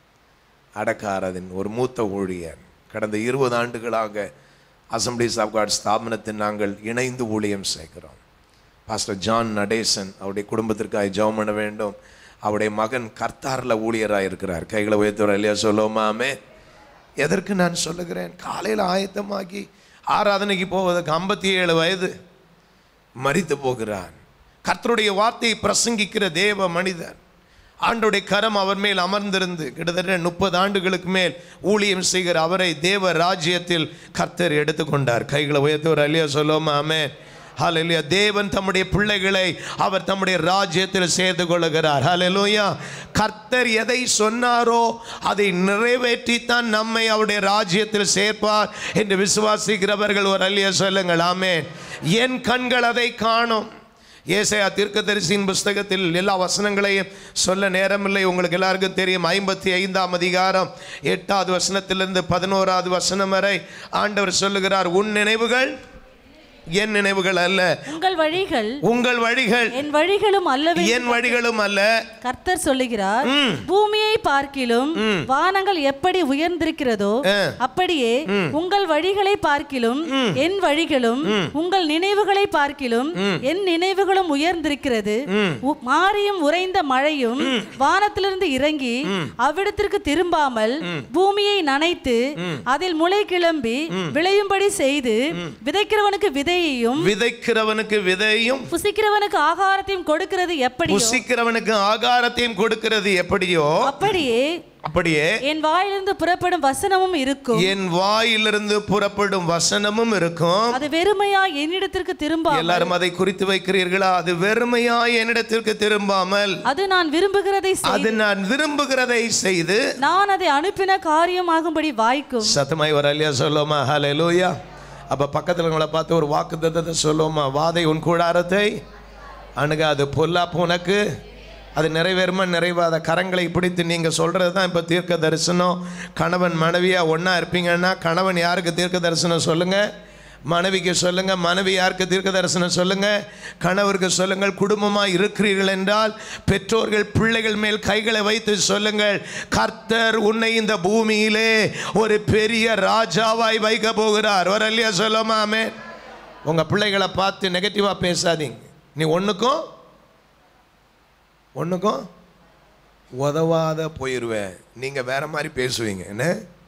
அடக்க ஆராதன் ஒரு மூத்த ஊழியர் கடந்த இருபது ஆண்டுகளாக அசம்பிளிஸ் ஆஃப் காட் ஸ்தாபனத்தில் நாங்கள் இணைந்து ஊழியம் செய்கிறோம் பாஸ்டர் ஜான் நடேசன் அவருடைய குடும்பத்திற்காக ஜெபம் பண்ண வேண்டும் அவருடைய மகன் கர்த்தாரில் ஊழியராக இருக்கிறார் கைகளை உயர்த்துற இல்லையா சொல்லுவோமாமே எதற்கு நான் சொல்லுகிறேன் காலையில் ஆயத்தமாகி ஆராதனைக்கு போவதற்கு ஐம்பத்தி ஏழு வயது மரித்து போகிறான் கர்த்தருடைய வார்த்தையை பிரசங்கிக்கிற தேவ மனிதன் ஆண்டுடைய கரம் அவர் மேல் அமர்ந்திருந்து கிட்டத்தட்ட முப்பது ஆண்டுகளுக்கு மேல் ஊழியம் செய்கிற அவரை தேவ ராஜ்யத்தில் கர்த்தர் எடுத்துக்கொண்டார் கைகளை உயர்த்தவர் அல்லையா சொல்லுவோமா ஆமென் ஹalleluya தேவன் தம்முடைய பிள்ளைகளை அவர் தம்முடைய ராஜ்யத்தில் சேர்த்து கொள்ளுகிறார் ஹalleluya கர்த்தர் எதை சொன்னாரோ அதை நிறைவேற்றித்தான் நம்மை அவருடைய ராஜ்யத்தில் சேர்ப்பார் என்று விசுவாசிக்கிறவர்கள் ஒரு அல்லையா சொல்லுங்கள் ஆமென் என் கண்கள் அதை காணும் ஏசாயா தீர்க்கதரிசியின் புஸ்தகத்தில் எல்லா வசனங்களையும் சொல்ல நேரமில்லை உங்களுக்கு எல்லாருக்கும் தெரியும் ஐம்பத்தி ஐந்தாம் அதிகாரம் எட்டாவது வசனத்திலிருந்து பதினோராவது வசனம் வரை ஆண்டவர் சொல்லுகிறார் உன் நினைவுகள் என் நினைவுகள் அல்ல உங்கள் வழிகள் உங்கள் வழிகள் என் வழிகளும் அல்லவே என் வழிகளும் அல்ல கர்த்தர் சொல்லுகிறார் பூமியை பார்க்கிலும் வானங்கள் எப்படி உயர்ந்திருக்கிறதோ அப்படியே உங்கள் வழிகளை பார்க்கிலும் என் வழிகளும் உங்கள் நினைவுகளை பார்க்கிலும் என் நினைவுகளும் உயர்ந்திருக்கிறது உ- மாரியும் உறைந்த மழையும் வானத்திலிருந்து இறங்கி அவ்விடத்திற்கு திரும்பாமல் பூமியை நனைத்து அதில் முளை கிளம்பி விளையும்படி செய்து விதைக்கிறவனுக்கு விதையையும் விதைக்கிறவனுக்கு விதையும் புசிக்கிறவனுக்கு ஆகாரத்தையும் கொடுக்கிறது எப்படியோ புசிக்கிறவனுக்கு ஆகாரத்தையும் கொடுக்கிறது எப்படியோ அப்படியே அப்படியே என் வாயிலிருந்து புறப்படும் வசனமும் இருக்கும் என் வாயிலிருந்து புறப்படும் வசனமும் இருக்கும் அது வெறுமையா என்னிடத்திற்கு திரும்ப எல்லாரும் அதை குறித்து வைக்கிறீர்களா அது வெறுமையாய் என்னிடத்திற்கு திரும்பாமல் அது நான் விரும்புகிறதை செய்- அது நான் விரும்புகிறதை செய்து நான் அதை அனுப்பின காரியமாகும்படி வாய்க்கும் சத்தமாய் வர இல்லையா சொல்லுவோமா ஹalleluya அப்ப பக்கத்துல உங்களை பார்த்து ஒரு வாக்கு தத்தத்தை சொல்லுவோமா வாதை உன் கூடாரத்தை அணுக அது பொல்லாப்பு உனக்கு அது நிறைவேறுமா நிறைவாத கரங்களை பிடித்து நீங்கள் சொல்கிறது தான் இப்போ தீர்க்க தரிசனம் கணவன் மனைவியாக ஒன்றா இருப்பீங்கன்னா கணவன் யாருக்கு தீர்க்க தரிசனம் சொல்லுங்கள் மனைவிக்கு சொல்லுங்க மனைவி யாருக்கு தீர்க்க தரிசனம் சொல்லுங்க கணவருக்கு சொல்லுங்கள் குடும்பமாக இருக்கிறீர்கள் என்றால் பெற்றோர்கள் பிள்ளைகள் மேல் கைகளை வைத்து சொல்லுங்கள் கர்த்தர் உன்னை இந்த பூமியிலே ஒரு பெரிய ராஜாவாய் வைக்க போகிறார் வரலையா சொல்லாமே உங்க பிள்ளைகளை பார்த்து நெகட்டிவா பேசாதீங்க நீ ஒண்ணுக்கும் ஒண்ணுக்கும் உதவாத போயிடுவேன் நீங்க வேற மாதிரி பேசுவீங்க என்ன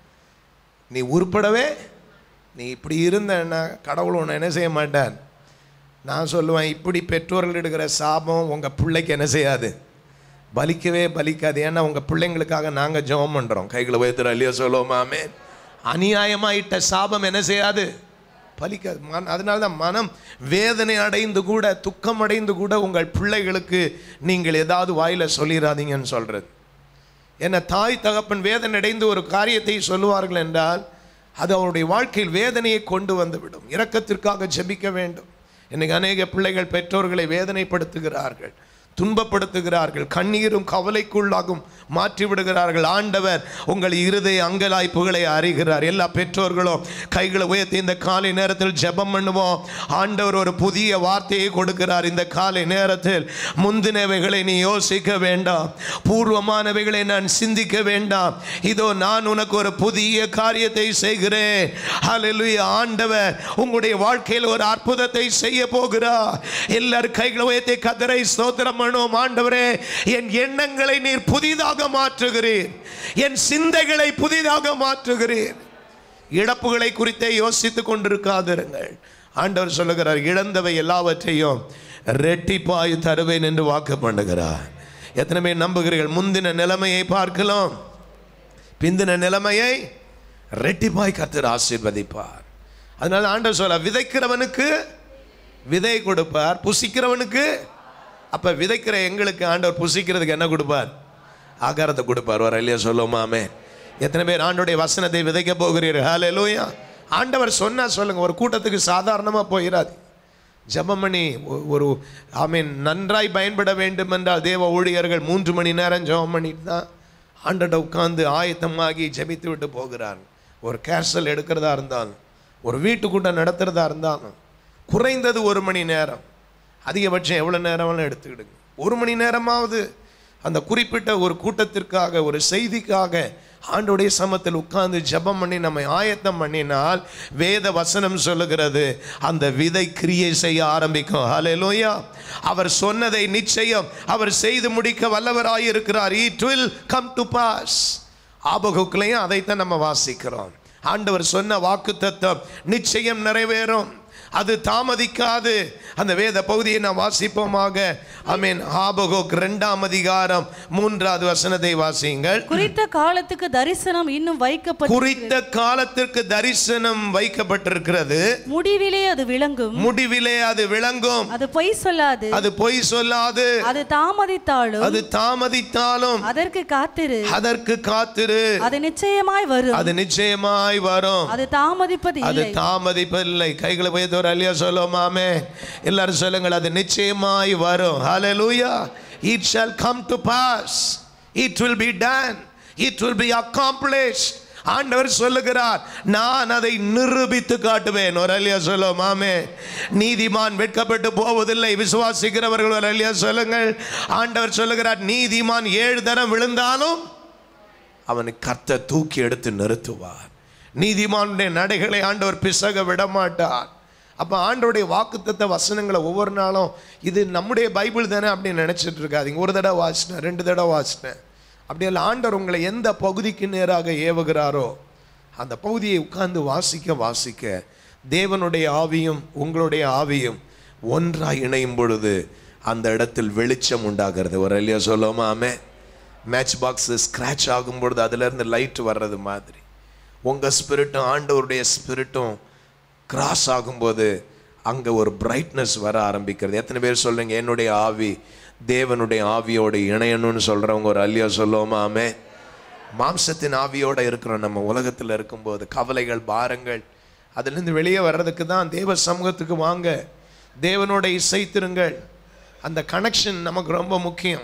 நீ உருப்படவே நீ இப்படி இருந்தன்னா கடவுள் உன்னை என்ன செய்ய மாட்டான் நான் சொல்லுவேன் இப்படி பெற்றோர்கள் எடுக்கிற சாபம் உங்கள் பிள்ளைக்கு என்ன செய்யாது பலிக்கவே பலிக்காது ஏன்னா உங்கள் பிள்ளைங்களுக்காக நாங்கள் ஜெபம் பண்ணுறோம் கைகளை உயர்த்துற இல்லையோ சொல்லுவோமாமே அநியாயமாக இட்ட சாபம் என்ன செய்யாது பலிக்காது மன அதனால தான் மனம் வேதனை அடைந்து கூட துக்கம் அடைந்து கூட உங்கள் பிள்ளைகளுக்கு நீங்கள் ஏதாவது வாயில் சொல்லிடாதீங்கன்னு சொல்கிறது என்ன தாய் தகப்பன் வேதனை அடைந்து ஒரு காரியத்தை சொல்லுவார்கள் என்றால் அது அவருடைய வாழ்க்கையில் வேதனையை கொண்டு வந்துவிடும் இரக்கத்திற்காக ஜெபிக்க வேண்டும் இன்னைக்கு அநேக பிள்ளைகள் பெற்றோர்களை வேதனைப்படுத்துகிறார்கள் துன்பப்படுத்துகிறார்கள் கண்ணீரும் கவலைக்குள்ளாகும் மாற்றி விடுகிறார்கள் ஆண்டவர் உங்கள் இருதய அங்கலாய்ப்புகளை அறிகிறார் எல்லா பெற்றோர்களும் கைகளை உயர்த்தி இந்த காலை நேரத்தில் ஜெபம் பண்ணுவோம் ஆண்டவர் ஒரு புதிய வார்த்தையை கொடுக்கிறார் இந்த காலை நேரத்தில் முந்தினவைகளை நீ யோசிக்க வேண்டாம் பூர்வமானவைகளை நான் சிந்திக்க வேண்டாம் இதோ நான் உனக்கு ஒரு புதிய காரியத்தை செய்கிறேன் ஹalleluya ஆண்டவர் உங்களுடைய வாழ்க்கையில் ஒரு அற்புதத்தை செய்ய போகிறார் எல்லாரும் கைகளை உயர்த்தி கதரை ஸ்தோத்திரம் பண்ணுவோம் ஆண்டவரே என் எண்ணங்களை நீர் புதிதாக மாற்றுகிறீர் என் சிந்தைகளை புதிதாக மாற்றுகிறீர் இழப்புகளை குறித்தே யோசித்துக் கொண்டிருக்காதிருங்கள் ஆண்டவர் சொல்லுகிறார் இழந்தவை எல்லாவற்றையும் ரெட்டிப்பாய் தருவேன் என்று வாக்கு பண்ணுகிறார் எத்தனை பேர் நம்புகிறீர்கள் முந்தின நிலைமையை பார்க்கலாம் பிந்தின நிலைமையை ரெட்டிப்பாய் கர்த்தர் ஆசீர்வதிப்பார் அதனால ஆண்டவர் சொல்ல விதைக்கிறவனுக்கு விதை கொடுப்பார் புசிக்கிறவனுக்கு அப்ப விதைக்கிற எங்களுக்கு ஆண்டவர் புசிக்கிறதுக்கு என்ன கொடுப்பார் ஆகாரத்தை கொடுப்பார் வர இல்லையா சொல்லுமாமே எத்தனை பேர் ஆண்டோடைய வசனத்தை விதைக்க போகிறீர்கள் ஹalleluya ஆண்டவர் சொன்னா சொல்லுங்க ஒரு கூட்டத்துக்கு சாதாரணமா போயிடாது ஜெபம் பண்ணி ஒ- ஒரு ஐ மீன் நன்றாய் பயன்பட வேண்டும் என்றால் தேவ ஊழியர்கள் மூன்று மணி நேரம் ஜெபம் பண்ணிட்டு தான் ஆண்டட உட்கார்ந்து ஆயத்தமாகி ஜெபித்து விட்டு போகிறார் ஒரு கேர்சல் எடுக்கிறதா இருந்தாலும் ஒரு வீட்டுக்கூட்டம் நடத்துறதா இருந்தாலும் குறைந்தது ஒரு மணி நேரம் அதிகபட்சம் எவ்வளோ நேரம் எடுத்துக்கிடுங்க ஒரு மணி நேரமாவது அந்த குறிப்பிட்ட ஒரு கூட்டத்திற்காக ஒரு செய்திக்காக ஆண்டோடைய சமத்தில் உட்கார்ந்து ஜெபம் பண்ணி நம்மை ஆயத்தம் பண்ணினால் வேத வசனம் சொல்லுகிறது அந்த விதை கிரியை செய்ய ஆரம்பிக்கும் ஹalleluya அவர் சொன்னதை நிச்சயம் அவர் செய்து முடிக்க வல்லவராய் இருக்கிறார் it will come to pass ஆபகுக்குலையும் அதைத்தான் நம்ம வாசிக்கிறோம் ஆண்டவர் சொன்ன வாக்கு தத்துவம் நிச்சயம் நிறைவேறும் அது தாமதிக்காது அந்த வேத பகுதியை நாம் வாசிப்போமாக ஐ மீன் ஆபகோக் ரெண்டாம் அதிகாரம் மூன்றாவது வசனத்தை வாசியுங்கள் குறித்த காலத்துக்கு தரிசனம் இன்னும் வைக்கப்பட்டு குறித்த காலத்திற்கு தரிசனம் வைக்கப்பட்டிருக்கிறது முடிவிலே அது விளங்கும் முடிவிலே அது விளங்கும் அது பொய் சொல்லாது அது பொய் சொல்லாது அது தாமதித்தாலும் அது தாமதித்தாலும் அதற்கு காத்திரு அதற்கு காத்திரு அது நிச்சயமாய் வரும் அது நிச்சயமாய் வரும் அது தாமதிப்பது அது இல்லை தாமதிப்பதில்லை கைகளை போய் ஒரு அலியா சொல்லுமாமே எல்லாரும் சொல்லுங்கள் அது நிச்சயமாய் வரும் ஹalleluya it shall come to pass it will be done it will be accomplished ஆண்டவர் சொல்லுகிறார் நான் அதை நிரூபித்து காட்டுவேன் ஒரு அலியா சொல்லுமாமே நீதிமான் வெட்கப்பட்டு போவதில்லை விசுவாசிக்கிறவர்கள் ஒரு அலியா சொல்லுங்கள் ஆண்டவர் சொல்லுகிறார் நீதிமான் ஏழு தரம் விழுந்தாலும் அவனை கர்த்தர் தூக்கி எடுத்து நிறுத்துவார் நீதிமானுடைய நடைகளை ஆண்டவர் பிசக விட மாட்டார் அப்போ ஆண்டோடைய வாக்குத்தத்த வசனங்களை ஒவ்வொரு நாளும் இது நம்முடைய பைபிள் தானே அப்படின்னு நினச்சிட்டு இருக்காதீங்க ஒரு தடவை வாசினேன் ரெண்டு தடவை வாசினேன் அப்படியெல்லாம் ஆண்டவர் உங்களை எந்த பகுதிக்கு நேராக ஏவுகிறாரோ அந்த பகுதியை உட்கார்ந்து வாசிக்க வாசிக்க தேவனுடைய ஆவியும் உங்களுடைய ஆவியும் ஒன்றாய் இணையும் பொழுது அந்த இடத்தில் வெளிச்சம் உண்டாகிறது ஒரு இல்லையா சொல்லுவோமா ஆமே மேட்ச் பாக்ஸ் ஸ்க்ராட்ச் ஆகும் பொழுது அதுலேருந்து லைட் வர்றது மாதிரி உங்கள் ஸ்பிரிட்டும் ஆண்டவருடைய ஸ்பிரிட்டும் கிராஸ் ஆகும்போது அங்கே ஒரு பிரைட்னஸ் வர ஆரம்பிக்கிறது எத்தனை பேர் சொல்லுங்க என்னுடைய ஆவி தேவனுடைய ஆவியோடு இணையணும்னு சொல்கிறவங்க ஒரு அல்லியா சொல்லுவோமா ஆமே மாம்சத்தின் ஆவியோட இருக்கிறோம் நம்ம உலகத்தில் இருக்கும்போது கவலைகள் பாரங்கள் அதிலிருந்து வெளியே வர்றதுக்கு தான் தேவ சமூகத்துக்கு வாங்க தேவனோட இசைத்திருங்கள் அந்த கனெக்ஷன் நமக்கு ரொம்ப முக்கியம்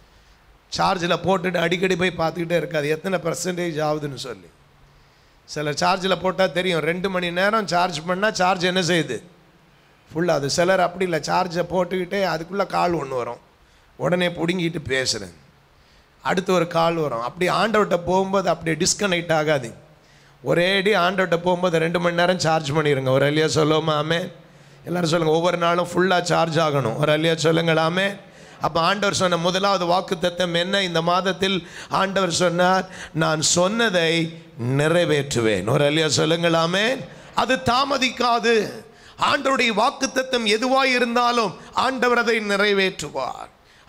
சார்ஜில் போட்டுட்டு அடிக்கடி போய் பார்த்துக்கிட்டே இருக்காது எத்தனை பர்சன்டேஜ் ஆகுதுன்னு சொல்லி சில சார்ஜில் போட்டால் தெரியும் ரெண்டு மணி நேரம் சார்ஜ் பண்ணால் சார்ஜ் என்ன செய்யுது ஃபுல்லாக அது சிலர் அப்படி இல்லை சார்ஜை போட்டுக்கிட்டே அதுக்குள்ளே கால் ஒன்று வரும் உடனே பிடுங்கிட்டு பேசுகிறேன் அடுத்து ஒரு கால் வரும் அப்படி ஆண்டவர்கிட்ட போகும்போது அப்படி டிஸ்கனெக்ட் ஆகாது ஒரேடி ஆண்டவர்கிட்ட போகும்போது ரெண்டு மணி நேரம் சார்ஜ் பண்ணிடுங்க ஒரு அல்லையா சொல்லுவோமா ஆமே எல்லாரும் சொல்லுங்கள் ஒவ்வொரு நாளும் ஃபுல்லாக சார்ஜ் ஆகணும் ஒரு அல்லையா சொல்லுங்களாமே அப்போ ஆண்டவர் சொன்ன முதலாவது வாக்குத்தத்தம் என்ன இந்த மாதத்தில் ஆண்டவர் சொன்னார் நான் சொன்னதை நிறைவேற்றுவேன் ஒரு அல்லையா சொல்லுங்களாமே அது தாமதிக்காது ஆண்டவருடைய வாக்குத்தத்தம் எதுவாய் இருந்தாலும் ஆண்டவர் அதை நிறைவேற்றுவார்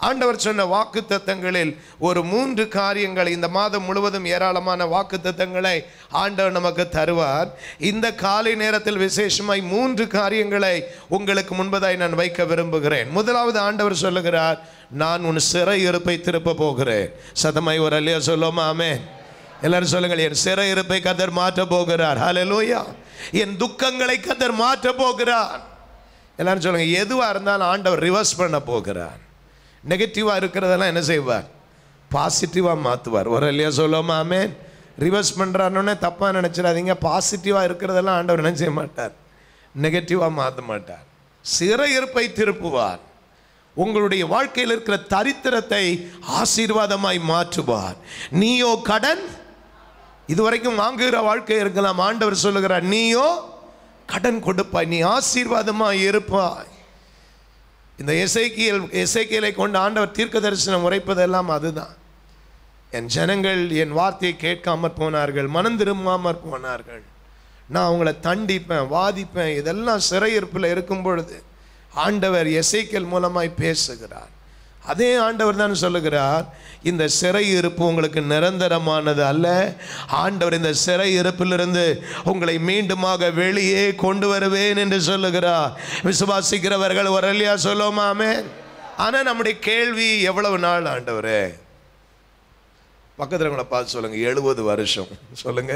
ஆண்டவர் சொன்ன வாக்கு தத்தங்களில் ஒரு மூன்று காரியங்களை இந்த மாதம் முழுவதும் ஏராளமான வாக்கு தத்தங்களை ஆண்டவர் நமக்கு தருவார் இந்த காலை நேரத்தில் விசேஷமாய் மூன்று காரியங்களை உங்களுக்கு முன்பதாய் நான் வைக்க விரும்புகிறேன் முதலாவது ஆண்டவர் சொல்லுகிறார் நான் உன் சிறை இருப்பை திருப்ப போகிறேன் சதமாய் ஒரு அல்லையா சொல்லுமா ஆமே எல்லாரும் சொல்லுங்கள் என் சிறை இருப்பை கத்தர் மாற்ற போகிறார் ஹalleluya என் துக்கங்களை கத்தர் மாற்ற போகிறார் எல்லாரும் சொல்லுங்க எதுவா இருந்தாலும் ஆண்டவர் ரிவர்ஸ் பண்ண போகிறார் நெகட்டிவாக இருக்கிறதெல்லாம் என்ன செய்வார் பாசிட்டிவாக மாற்றுவார் ஒரு இல்லையா சொல்லுவோமா ஆமென் ரிவர்ஸ் பண்ணுறாருன்னே தப்பாக நினச்சிடாதீங்க பாசிட்டிவாக இருக்கிறதெல்லாம் ஆண்டவர் என்ன செய்ய மாட்டார் நெகட்டிவாக மாற்ற மாட்டார் சிறையிருப்பை திருப்புவார் உங்களுடைய வாழ்க்கையில் இருக்கிற தரித்திரத்தை ஆசீர்வாதமாய் மாற்றுவார் நீயோ கடன் இதுவரைக்கும் வாங்குகிற வாழ்க்கை இருக்கலாம் ஆண்டவர் சொல்லுகிறார் நீயோ கடன் கொடுப்பாய் நீ ஆசீர்வாதமாய் இருப்பாய் இந்த எசைக்கியல் எசைக்கியலை கொண்டு ஆண்டவர் தீர்க்க தரிசனம் உரைப்பதெல்லாம் அதுதான் என் ஜனங்கள் என் வார்த்தையை கேட்காமற் போனார்கள் மனம் திரும்பாமற் போனார்கள் நான் அவங்கள தண்டிப்பேன் வாதிப்பேன் இதெல்லாம் சிறையிருப்பில் இருக்கும் பொழுது ஆண்டவர் எசைக்கல் மூலமாய் பேசுகிறார் அதே ஆண்டவர் தான் சொல்லுகிறார் இந்த சிறை இருப்பு உங்களுக்கு நிரந்தரமானது அல்ல ஆண்டவர் இந்த சிறை இருப்பிலிருந்து உங்களை மீண்டுமாக வெளியே கொண்டு வருவேன் என்று சொல்லுகிறார் விசுவாசிக்கிறவர்கள் ஒரு இல்லையா சொல்லுவோமாமே ஆனால் நம்முடைய கேள்வி எவ்வளவு நாள் ஆண்டவரே பக்கத்தில் உங்களை பார்த்து சொல்லுங்க எழுபது வருஷம் சொல்லுங்க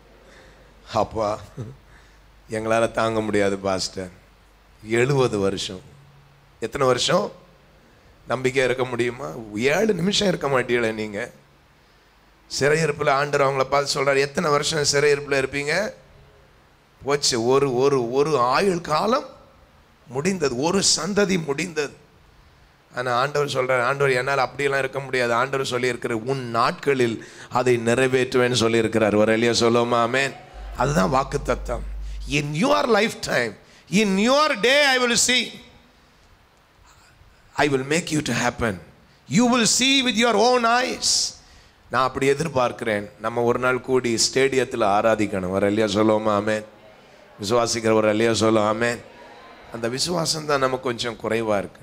அப்பா எங்களால் தாங்க முடியாது பாஸ்டர் எழுபது வருஷம் எத்தனை வருஷம் நம்பிக்கையாக இருக்க முடியுமா ஏழு நிமிஷம் இருக்க மாட்டீங்களே நீங்கள் சிறையிருப்பில் ஆண்டவர் அவங்கள பார்த்து சொல்கிறார் எத்தனை வருஷம் சிறையிருப்பில் இருப்பீங்க போச்சு ஒரு ஒரு ஒரு ஆயுள் காலம் முடிந்தது ஒரு சந்ததி முடிந்தது ஆனால் ஆண்டவர் சொல்கிறார் ஆண்டவர் என்னால் அப்படியெல்லாம் இருக்க முடியாது ஆண்டவர் சொல்லியிருக்கிற உன் நாட்களில் அதை நிறைவேற்றுவேன்னு சொல்லியிருக்கிறார் ஒரு எளிய சொல்லுவோமா ஆமென் அதுதான் வாக்கு தத்தம் in your life time in your day I will see I will make you to happen you will see with your own eyes நான் அப்படி எதிர்பார்க்கிறேன் நம்ம ஒரு நாள் கூடி ஸ்டேடியத்தில் ஆராதிக்கணும் ஒரு இல்லையா சொல்லுவோமா ஆமென் விசுவாசிக்கிற ஒரு இல்லையா சொல்லுவோம் ஆமென் அந்த விசுவாசம் தான் நமக்கு கொஞ்சம் குறைவாக இருக்கு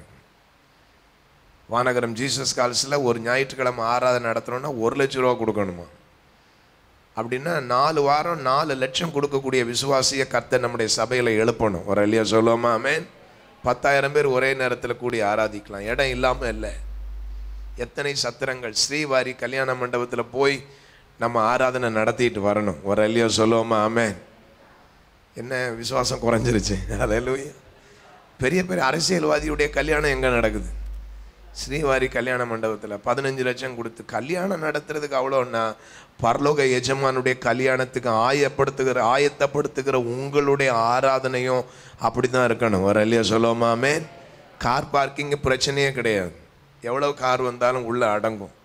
வானகரம் ஜீசஸ் கால்ஸில் ஒரு ஞாயிற்றுக்கிழமை ஆராதனை நடத்தணும்னா ஒரு லட்ச ரூபா கொடுக்கணுமா அப்படின்னா நாலு வாரம் நாலு லட்சம் கொடுக்கக்கூடிய விசுவாசியை கர்த்தர் நம்முடைய சபையில் எழுப்பணும் ஒரு இல்லையா சொல்லுவோமா ஆமென் பத்தாயிரம் பேர் ஒரே நேரத்தில் கூடி ஆராதிக்கலாம் இடம் இல்லாமல் இல்லை எத்தனை சத்திரங்கள் ஸ்ரீவாரி கல்யாண மண்டபத்தில் போய் நம்ம ஆராதனை நடத்திட்டு வரணும் ஒரு இல்லையா சொல்லுவோமா ஆமென் என்ன விசுவாசம் குறைஞ்சிருச்சு அல்லேலூயா பெரிய பெரிய அரசியல்வாதியுடைய கல்யாணம் எங்கே நடக்குது ஸ்ரீவாரி கல்யாண மண்டபத்தில் பதினஞ்சு லட்சம் கொடுத்து கல்யாணம் நடத்துறதுக்கு அவ்வளோன்னா பரலோக எஜமானுடைய கல்யாணத்துக்கு ஆயப்படுத்துகிற ஆயத்தப்படுத்துகிற உங்களுடைய ஆராதனையும் அப்படி தான் இருக்கணும் ஒரு இல்லையா சொல்லுவோமாமே கார் பார்க்கிங் பிரச்சனையே கிடையாது எவ்வளோ கார் வந்தாலும் உள்ளே அடங்கும்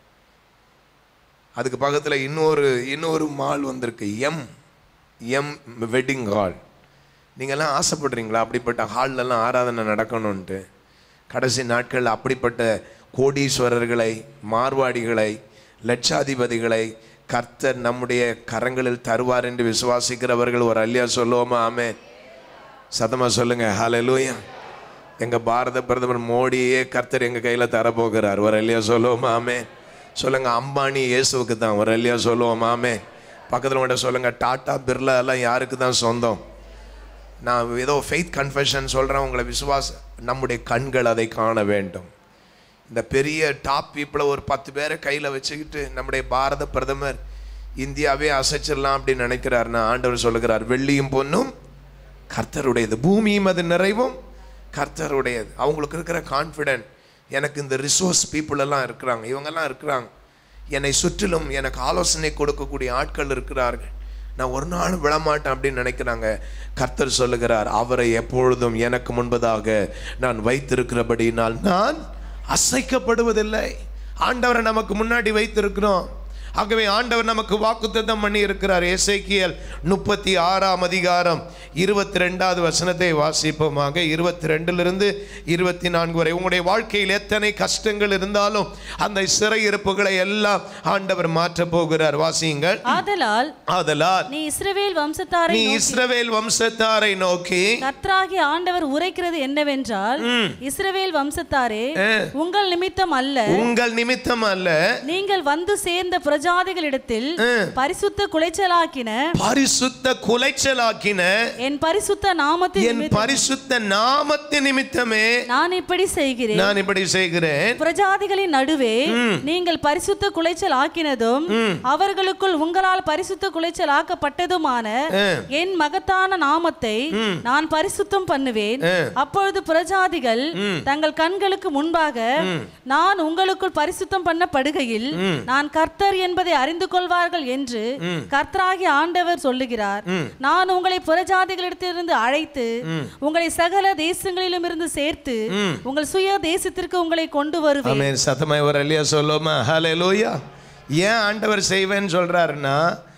அதுக்கு பக்கத்தில் இன்னொரு இன்னொரு மால் வந்திருக்கு எம் எம் வெட்டிங் ஹால் நீங்கள்லாம் ஆசைப்படுறீங்களா அப்படிப்பட்ட ஹால்லலாம் ஆராதனை நடக்கணும்ன்ட்டு கடைசி நாட்களில் அப்படிப்பட்ட கோடீஸ்வரர்களை மார்வாடிகளை லட்சாதிபதிகளை கர்த்தர் நம்முடைய கரங்களில் தருவார் என்று விசுவாசிக்கிறவர்கள் ஒரு அல்லியா சொல்லுவோமா ஆமே சத்தமாக சொல்லுங்க ஹalleluya எங்கள் பாரத பிரதமர் மோடியே கர்த்தர் எங்கள் கையில் தரப்போகிறார் ஒரு அல்லியா சொல்லுவோமா ஆமே சொல்லுங்க அம்பானி இயேசுவுக்கு தான் ஒரு அல்லியா சொல்லுவோமா ஆமே பக்கத்தில் மட்டும் சொல்லுங்க டாடா பிர்லா எல்லாம் யாருக்கு தான் சொந்தம் நான் ஏதோ ஃபெய்த் கன்ஃபெஷன் சொல்கிறேன் உங்களை விசுவாச நம்முடைய கண்கள் அதை காண வேண்டும் இந்த பெரிய டாப் பீப்புளை ஒரு பத்து பேரை கையில் வச்சுக்கிட்டு நம்முடைய பாரத பிரதமர் இந்தியாவே அசைச்சிடலாம் அப்படின்னு நினைக்கிறாருன்னா ஆண்டவர் சொல்லுகிறார் வெள்ளியும் பொன்னும் கர்த்தருடையது பூமியும் அது நிறைவும் கர்த்தருடையது அவங்களுக்கு இருக்கிற கான்ஃபிடென்ட் எனக்கு இந்த ரிசோர்ஸ் பீப்புள் எல்லாம் இருக்கிறாங்க இவங்கெல்லாம் இருக்கிறாங்க என்னை சுற்றிலும் எனக்கு ஆலோசனை கொடுக்கக்கூடிய ஆட்கள் இருக்கிறார்கள் நான் ஒரு நாளும் விழமாட்டேன் அப்படின்னு நினைக்கிறாங்க கர்த்தர் சொல்லுகிறார் அவரை எப்பொழுதும் எனக்கு முன்பதாக நான் வைத்திருக்கிறபடினால் நான் அசைக்கப்படுவதில்லை ஆண்டவரை நமக்கு முன்னாடி வைத்திருக்கிறோம் ஆகவே ஆண்டவர் நமக்கு வாக்குத்தத்தம் பண்ணி இருக்கிறார் எசேக்கியல் முப்பத்தி ஆறாம் அதிகாரம் இருபத்தி ரெண்டாவது வசனத்தை வாசிப்போமாக இருபத்தி ரெண்டிலிருந்து இருபத்தி நான்கு வரை உங்களுடைய வாழ்க்கையில் எத்தனை கஷ்டங்கள் இருந்தாலும் அந்த சிறையிருப்புகளை எல்லாம் ஆண்டவர் மாற்றப் போகிறார் வாசியுங்கள் ஆதலால் ஆதலால் நீ இஸ்ரவேல் வம்சத்தாரை நீ இஸ்ரவேல் வம்சத்தாரை நோக்கி கர்த்தராகிய ஆண்டவர் உரைக்கிறது என்னவென்றால் இஸ்ரவேல் வம்சத்தாரே உங்கள் நிமித்தம் அல்ல உங்கள் நிமித்தம் அல்ல நீங்கள் வந்து சேர்ந்த பிரஜாதிகளிடத்தில் பரிசுத்த குலைச்சலாக்கின பரிசுத்த குலைச்சலாக்கின என் பரிசுத்த நாமத்தின் என் நிமித்தம் பரிசுத்த நாமத்தின் நிமித்தமே நான் இப்படி செய்கிறேன் நான் இப்படி செய்கிறேன் பிரஜாதிகளின் நடுவே நீங்கள் பரிசுத்த குலைச்சல் ஆக்கினதும் அவர்களுக்குள் உங்களால் பரிசுத்த குலைச்சல் ஆக்கப்பட்டதுமான என் மகத்தான நாமத்தை நான் பரிசுத்தம் பண்ணுவேன் அப்பொழுது பிரஜாதிகள் தங்கள் கண்களுக்கு முன்பாக நான் உங்களுக்குள் பரிசுத்தம் பண்ணப்படுகையில் நான் கர்த்தர் என்பதை அறிந்து கொள்வார்கள் என்று கர்த்தராகிய ஆண்டவர் சொல்லுகிறார் நான் உங்களை புறஜாதிகளிடத்திலிருந்து அழைத்து உங்களை சகல தேசங்களிலும் இருந்து சேர்த்து உங்கள் சுய தேசத்திற்கு உங்களை கொண்டு வருவேன் ஆமென் சத்தமாய் ஒரு இல்லையா சொல்லுமா ஹalleluya ஏன் ஆண்டவர் செய்வேன்னு சொல்றாருன்னா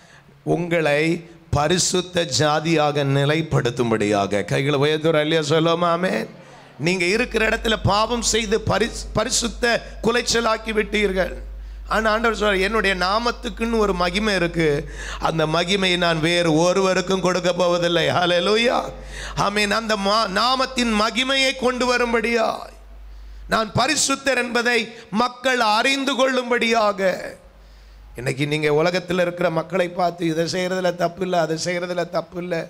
உங்களை பரிசுத்த ஜாதியாக நிலைப்படுத்தும்படியாக கைகளை உயர்த்துற இல்லையா சொல்லுமா ஆமென் நீங்க இருக்கிற இடத்துல பாவம் செய்து பரிசு பரிசுத்த குலைச்சலாக்கி விட்டீர்கள் ஆனால் ஆண்டவர் சொல்றார் என்னுடைய நாமத்துக்குன்னு ஒரு மகிமை இருக்கு அந்த மகிமையை நான் வேறு ஒருவருக்கும் கொடுக்க போவதில்லை ஹalleluya ஆமென் அந்த மா- நாமத்தின் மகிமையை கொண்டு வரும்படியாய் நான் பரிசுத்தர் என்பதை மக்கள் அறிந்து கொள்ளும்படியாக இன்னைக்கு நீங்கள் உலகத்தில் இருக்கிற மக்களை பார்த்து இதை செய்கிறதுல தப்பு இல்லை அதை செய்கிறதுல தப்பு இல்லை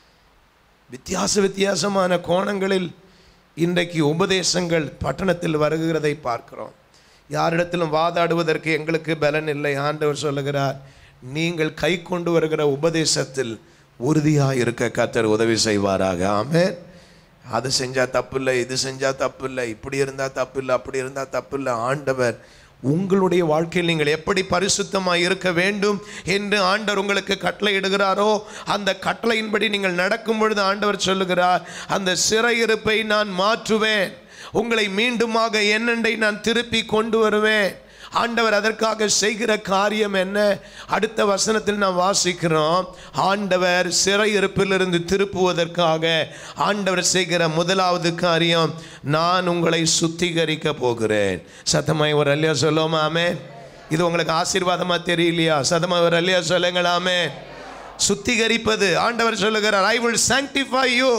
வித்தியாச வித்தியாசமான கோணங்களில் இன்றைக்கு உபதேசங்கள் பட்டணத்தில் வருகிறதை பார்க்கிறோம் யாரிடத்திலும் வாதாடுவதற்கு எங்களுக்கு பலன் இல்லை ஆண்டவர் சொல்லுகிறார் நீங்கள் கை கொண்டு வருகிற உபதேசத்தில் உறுதியாக இருக்க கர்த்தர் உதவி செய்வாராக ஆமென் அது செஞ்சால் தப்பு இல்லை இது செஞ்சால் தப்பு இல்லை இப்படி இருந்தால் தப்பு இல்லை அப்படி இருந்தால் தப்பு இல்லை ஆண்டவர் உங்களுடைய வாழ்க்கையில் நீங்கள் எப்படி பரிசுத்தமாக இருக்க வேண்டும் என்று ஆண்டவர் உங்களுக்கு கட்டளை இடுகிறாரோ அந்த கட்டளையின்படி நீங்கள் நடக்கும் பொழுது ஆண்டவர் சொல்லுகிறார் அந்த சிறையிருப்பை நான் மாற்றுவேன் உங்களை மீண்டுமாக என்னண்டை நான் திருப்பி கொண்டு வருவேன் ஆண்டவர் அதற்காக செய்கிற காரியம் என்ன அடுத்த வசனத்தில் நாம் வாசிக்கிறோம் ஆண்டவர் சிறையிருப்பிலிருந்து திருப்புவதற்காக ஆண்டவர் செய்கிற முதலாவது காரியம் நான் உங்களை சுத்திகரிக்க போகிறேன் சத்தமாய் ஒரு அல்லையா சொல்லுவோமாமே இது உங்களுக்கு ஆசீர்வாதமா தெரியலையா சத்தமாய் ஒரு அல்லையா சொல்லுங்களாமே சுத்திகரிப்பது ஆண்டவர் சொல்லுகிறார் ஐ வில் sanctify you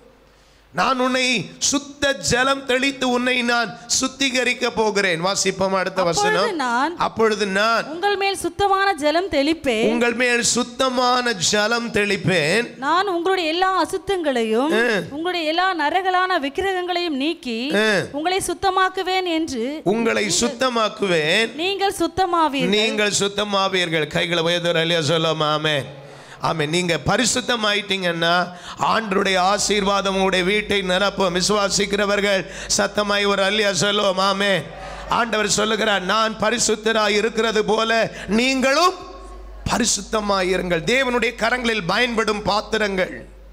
நான் உன்னை சுத்த ஜலம் தெளித்து உன்னை நான் சுத்திகரிக்க போகிறேன் வாசிப்போம் அடுத்த அப்பொழுது வசனம் நான் அப்பொழுது நான் உங்கள் மேல் சுத்தமான ஜலம் தெளிப்பேன் உங்கள் மேல் சுத்தமான ஜலம் தெளிப்பேன் நான் உங்களுடைய எல்லா அசுத்தங்களையும் உங்களுடைய எல்லா நரகலான விக்கிரகங்களையும் நீக்கி உங்களை சுத்தமாக்குவேன் என்று உங்களை சுத்தமாக்குவேன் நீங்கள் சுத்தமாவீர்கள் நீங்கள் சுத்தமாவீர்கள் கைகளை உயர்ந்தவர் இல்லையா சொல்லுவோம் ஆமே ஆமே நீங்க பரிசுத்தம் ஆயிட்டீங்கன்னா ஆண்டருடைய ஆசீர்வாதம் உங்களுடைய வீட்டை நிரப்பும் விசுவாசிக்கிறவர்கள் சத்தமாய் ஒரு அல்லியா சொல்லுவோம் ஆமே ஆண்டவர் சொல்லுகிறார் நான் பரிசுத்தராய் இருக்கிறது போல நீங்களும் பரிசுத்தமாயிருங்கள் தேவனுடைய கரங்களில் பயன்படும் பாத்திரங்கள்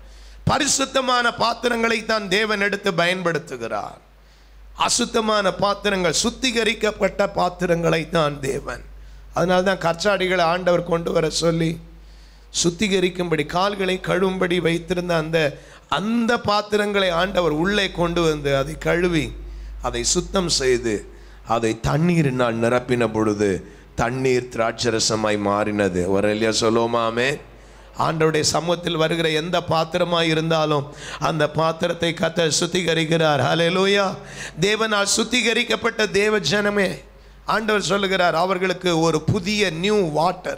பரிசுத்தமான பாத்திரங்களை தான் தேவன் எடுத்து பயன்படுத்துகிறார் அசுத்தமான பாத்திரங்கள் சுத்திகரிக்கப்பட்ட பாத்திரங்களை தான் தேவன் அதனால தான் கச்சாடிகளை ஆண்டவர் கொண்டு வர சொல்லி சுத்திகரிக்கும்படி கால்களை கழுவும்படி வைத்திருந்த அந்த அந்த பாத்திரங்களை ஆண்டவர் உள்ளே கொண்டு வந்து அதை கழுவி அதை சுத்தம் செய்து அதை தண்ணீரினால் நிரப்பின பொழுது தண்ணீர் திராட்சரசமாய் மாறினது ஒரு இல்லையா சொல்லுவோமாமே ஆண்டவருடைய சமூகத்தில் வருகிற எந்த பாத்திரமாய் இருந்தாலும் அந்த பாத்திரத்தை கத்த சுத்திகரிக்கிறார் ஹalleluya தேவனால் சுத்திகரிக்கப்பட்ட தேவ ஜனமே ஆண்டவர் சொல்லுகிறார் அவர்களுக்கு ஒரு புதிய நியூ வாட்டர்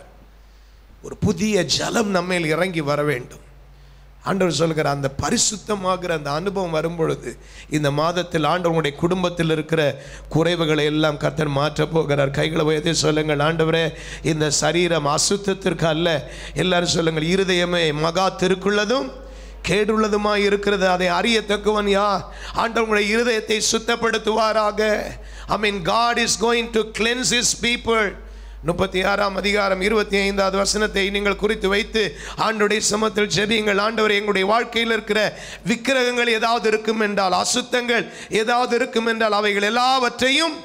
ஒரு புதிய ஜலம் நம்மேல் இறங்கி வர வேண்டும் ஆண்டவர் சொல்லுகிற அந்த பரிசுத்தமாகிற அந்த அனுபவம் வரும்பொழுது இந்த மாதத்தில் ஆண்டவருடைய குடும்பத்தில் இருக்கிற குறைவுகளை எல்லாம் கர்த்தர் மாற்றப் போகிறார் கைகளை உயர்த்தி சொல்லுங்கள் ஆண்டவரே இந்த சரீரம் அசுத்தத்திற்கு அல்ல எல்லாரும் சொல்லுங்கள் இருதயமே மகா திருக்குள்ளதும் கேடுள்ளதுமாய் இருக்கிறது அதை அறியத்தக்கவன் யார் ஆண்டவருடைய இருதயத்தை சுத்தப்படுத்துவாராக I mean God is going to cleanse his people முப்பத்தி ஆறாம் அதிகாரம் இருபத்தி ஐந்தாவது வசனத்தை நீங்கள் குறித்து வைத்து ஆண்டுடைய சமத்தில் ஜெபியுங்கள் ஆண்டவர் எங்களுடைய வாழ்க்கையில் இருக்கிற விக்கிரகங்கள் ஏதாவது இருக்கும் என்றால் அசுத்தங்கள் ஏதாவது இருக்கும் என்றால் அவைகள் எல்லாவற்றையும்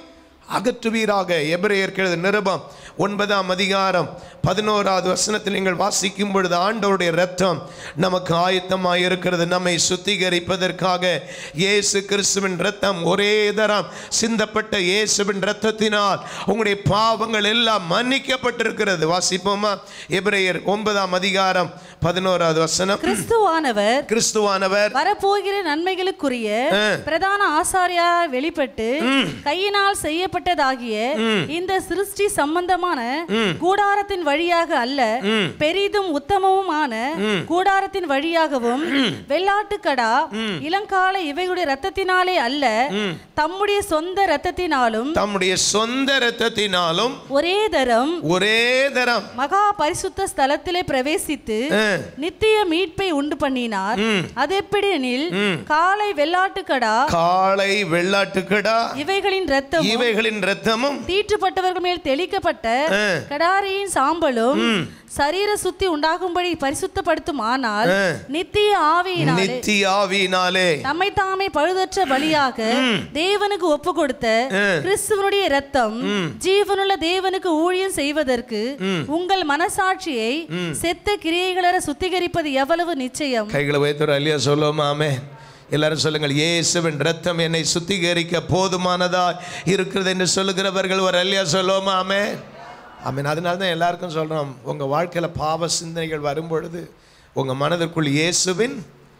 அகற்றுவீராக எபிரேயருக்கு எழுதின நிருபம் ஒன்பதாம் அதிகாரம் பதினோராவது வசனத்தில் நீங்கள் வாசிக்கும் பொழுது ஆண்டவருடைய ரத்தம் நமக்கு ஆயத்தமாக இருக்கிறது நம்மை சுத்திகரிப்பதற்காக இயேசு கிறிஸ்துவின் ரத்தம் ஒரே தரம் சிந்தப்பட்ட இயேசுவின் ரத்தத்தினால் உங்களுடைய பாவங்கள் எல்லாம் மன்னிக்கப்பட்டிருக்கிறது வாசிப்போமா எபிரேயர் ஒன்பதாம் அதிகாரம் பதினோராவது வசனம் கிறிஸ்துவானவர் கிறிஸ்துவானவர் வரப்போகிற நன்மைகளுக்குரிய பிரதான ஆசாரியார் வெளிப்பட்டு கையினால் செய்யப்பட்டதாகிய இந்த சிருஷ்டி சம்பந்தமான கூடாரத்தின் வழியாக அல்ல பெரிதும் உத்தமவுமான கூடாரத்தின் வழியாகவும் வெள்ளாட்டுக்கடா இளங்கால இவைகளுடைய ரத்தத்தினாலே அல்ல தம்முடைய சொந்த ரத்தத்தினாலும் தம்முடைய சொந்த இரத்தத்தினாலும் ஒரே தரம் ஒரே தரம் மகா பரிசுத்த ஸ்தலத்திலே பிரவேசித்து நித்திய மீட்பை உண்டு பண்ணினார் அது எப்படியெனில் காலை வெள்ளாட்டுக்கடா காளை வெள்ளாட்டுக்கடா இவைகளின் ரத்தம் இவைகளின் இரத்தமும் தீட்டுப்பட்டவர்கள் மேல் தெளிக்கப்பட்ட கடாரியின் சாம்பலும் சரீர சுத்தி உண்டாகும்படி பரிசுத்தப்படுத்தும் ஆனால் நித்திய ஆவியினாலே நித்திய ஆவியினாலே தம்மை தாமே பழுதற்ற பலியாக தேவனுக்கு ஒப்பு கொடுத்த கிறிஸ்துவனுடைய ரத்தம் ஜீவனுள்ள தேவனுக்கு ஊழியம் செய்வதற்கு உங்கள் மனசாட்சியை செத்த கிரியைகளர சுத்திகரிப்பது எவ்வளவு நிச்சயம் கைகளை வைத்தோர் அல்லையா சொல்லுவோமாமே எல்லாரும் சொல்லுங்கள் இயேசுவின் ரத்தம் என்னை சுத்திகரிக்க போதுமானதா இருக்கிறது என்று சொல்லுகிறவர்கள் ஒரு அல்லையா சொல்லுவோமாமே ஆமீன் அதனால தான் எல்லாருக்கும் சொல்கிறோம் உங்கள் வாழ்க்கையில் பாவ சிந்தனைகள் வரும்பொழுது உங்கள் மனதிற்குள் இயேசுவின்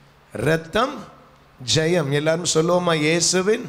ரத்தம் ஜெயம் எல்லாரும் சொல்லுவோமா இயேசுவின்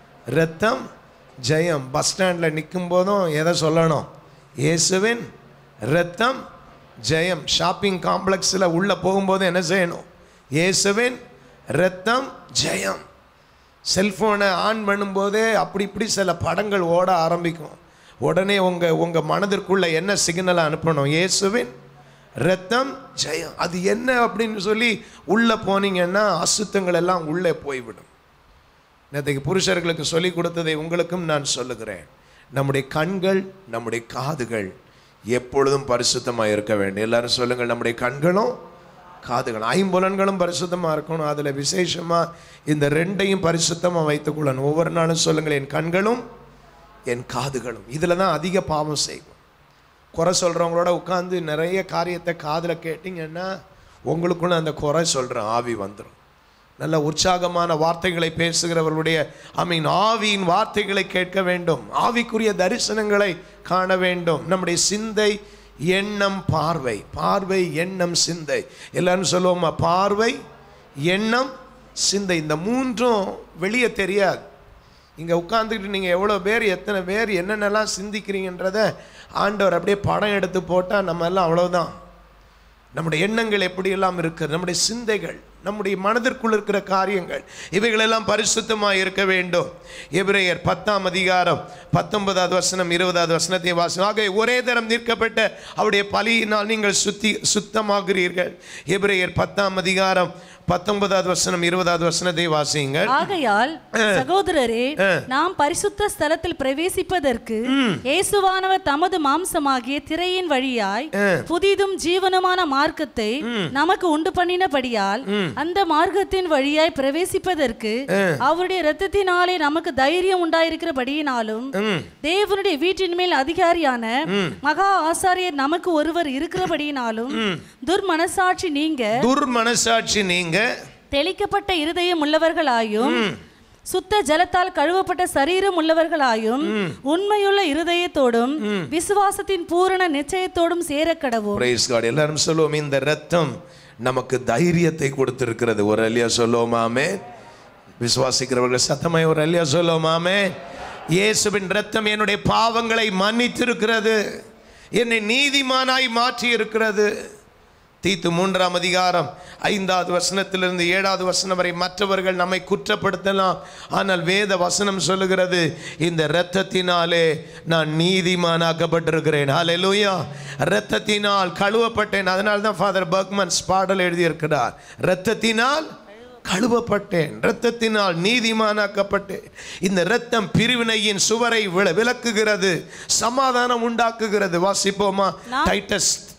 ரத்தம் ஜெயம் பஸ் ஸ்டாண்டில் நிற்கும் போதும் எதை சொல்லணும் இயேசுவின் ரத்தம் ஜெயம் ஷாப்பிங் காம்ப்ளெக்ஸில் உள்ளே போகும்போது என்ன செய்யணும் இயேசுவின் ரத்தம் ஜெயம் செல்ஃபோனை ஆன் பண்ணும்போதே அப்படி இப்படி சில படங்கள் ஓட ஆரம்பிக்கும் உடனே உங்கள் உங்கள் மனதிற்குள்ள என்ன சிக்னலை அனுப்பணும் இயேசுவின் ரத்தம் ஜெயம் அது என்ன அப்படின்னு சொல்லி உள்ளே போனீங்கன்னா அசுத்தங்கள் எல்லாம் உள்ளே போய்விடும் நேற்றுக்கு புருஷர்களுக்கு சொல்லி கொடுத்ததை உங்களுக்கும் நான் சொல்லுகிறேன் நம்முடைய கண்கள் நம்முடைய காதுகள் எப்பொழுதும் பரிசுத்தமாக இருக்க வேண்டும் எல்லாரும் சொல்லுங்கள் நம்முடைய கண்களும் காதுகள் ஐம்புலன்களும் பரிசுத்தமாக இருக்கணும் அதில் விசேஷமாக இந்த ரெண்டையும் பரிசுத்தமாக வைத்துக்கொள்ளணும் ஒவ்வொரு நாளும் சொல்லுங்கள் என் கண்களும் என் காதுகளும் இதில் தான் அதிக பாவம் செய்வோம் குறை சொல்கிறவங்களோட உட்காந்து நிறைய காரியத்தை காதில் கேட்டிங்கன்னா உங்களுக்குள்ள அந்த குறை சொல்கிற ஆவி வந்துடும் நல்ல உற்சாகமான வார்த்தைகளை பேசுகிறவர்களுடைய ஐ மீன் ஆவியின் வார்த்தைகளை கேட்க வேண்டும் ஆவிக்குரிய தரிசனங்களை காண வேண்டும் நம்முடைய சிந்தை எண்ணம் பார்வை பார்வை எண்ணம் சிந்தை எல்லாரும் சொல்லுவோமா பார்வை எண்ணம் சிந்தை இந்த மூன்றும் வெளியே தெரியாது இங்கே உட்காந்துக்கிட்டு நீங்கள் எவ்வளோ பேர் எத்தனை பேர் என்னென்னலாம் சிந்திக்கிறீங்கன்றத ஆண்டவர் அப்படியே படம் எடுத்து போட்டால் நம்ம எல்லாம் அவ்வளோதான் நம்முடைய எண்ணங்கள் எப்படியெல்லாம் இருக்குது நம்முடைய சிந்தைகள் நம்முடைய மனதிற்குள் இருக்கிற காரியங்கள் இவைகளெல்லாம் பரிசுத்தமாக இருக்க வேண்டும் எபிரேயர் பத்தாம் அதிகாரம் பத்தொன்பதாவது வசனம் இருபதாவது வசனத்தை வாசம் ஆக ஒரே தரம் நிற்கப்பட்ட அவருடைய பலியினால் நீங்கள் சுத்தி சுத்தமாகிறீர்கள் எபிரேயர் பத்தாம் அதிகாரம் பத்தொன்பதாவது வசனம் இருபதாவது வசனத்தை வாசியுங்கள் ஆகையால் சகோதரரே நாம் பரிசுத்த ஸ்தலத்தில் பிரவேசிப்பதற்கு இயேசுவானவர் தமது மாம்சமாகிய திரையின் வழியாய் புதிதும் ஜீவனமான மார்க்கத்தை நமக்கு உண்டு பண்ணினபடியால் அந்த மார்க்கத்தின் வழியாய் பிரவேசிப்பதற்கு அவருடைய இரத்தத்தினாலே நமக்கு தைரியம் உண்டாயிருக்கிறபடியினாலும் தேவனுடைய வீட்டின் மேல் அதிகாரியான மகா ஆசாரியர் நமக்கு ஒருவர் இருக்கிறபடியினாலும் துர்மனசாட்சி நீங்க துர்மனசாட்சி நீங்க தெளிக்கப்பட்ட இருதயம் உள்ளவர்களாயும் சுத்த ஜலத்தால் கழுவப்பட்ட சரீரம் உள்ளவர்களாயும் உண்மையுள்ள இருதயத்தோடும் விசுவாசத்தின் பூரண நிச்சயத்தோடும் சேரக்கடவும் பிரைஸ் காட் எல்லாரும் சொல்லுவோம் இந்த ரத்தம் நமக்கு தைரியத்தை கொடுத்திருக்கிறது ஒரு அல்லியா சொல்லுவோமாமே விசுவாசிக்கிறவர்கள் சத்தமாய் ஒரு அல்லியா சொல்லுவோமாமே இயேசுவின் ரத்தம் என்னுடைய பாவங்களை மன்னித்திருக்கிறது என்னை நீதிமானாய் மாற்றி இருக்கிறது தீத்து மூன்றாம் அதிகாரம் ஐந்தாவது வசனத்திலிருந்து ஏழாவது வசனம் வரை மற்றவர்கள் நம்மை குற்றப்படுத்தலாம் ஆனால் வேத வசனம் சொல்லுகிறது இந்த இரத்தத்தினாலே நான் நீதிமானாக்கப்பட்டிருக்கிறேன் ஹalleluya இரத்தத்தினால் கழுவப்பட்டேன் அதனால தான் ஃபாதர் பர்க்மன்ஸ் பாடல் எழுதியிருக்கிறார் இரத்தத்தினால் கழுவப்பட்டேன் இரத்தத்தினால் நீதிமானாக்கப்பட்டேன் இந்த இரத்தம் பிரிவினையின் சுவரை வில- விலக்குகிறது சமாதானம் உண்டாக்குகிறது வாசிப்போமா டைட்டஸ்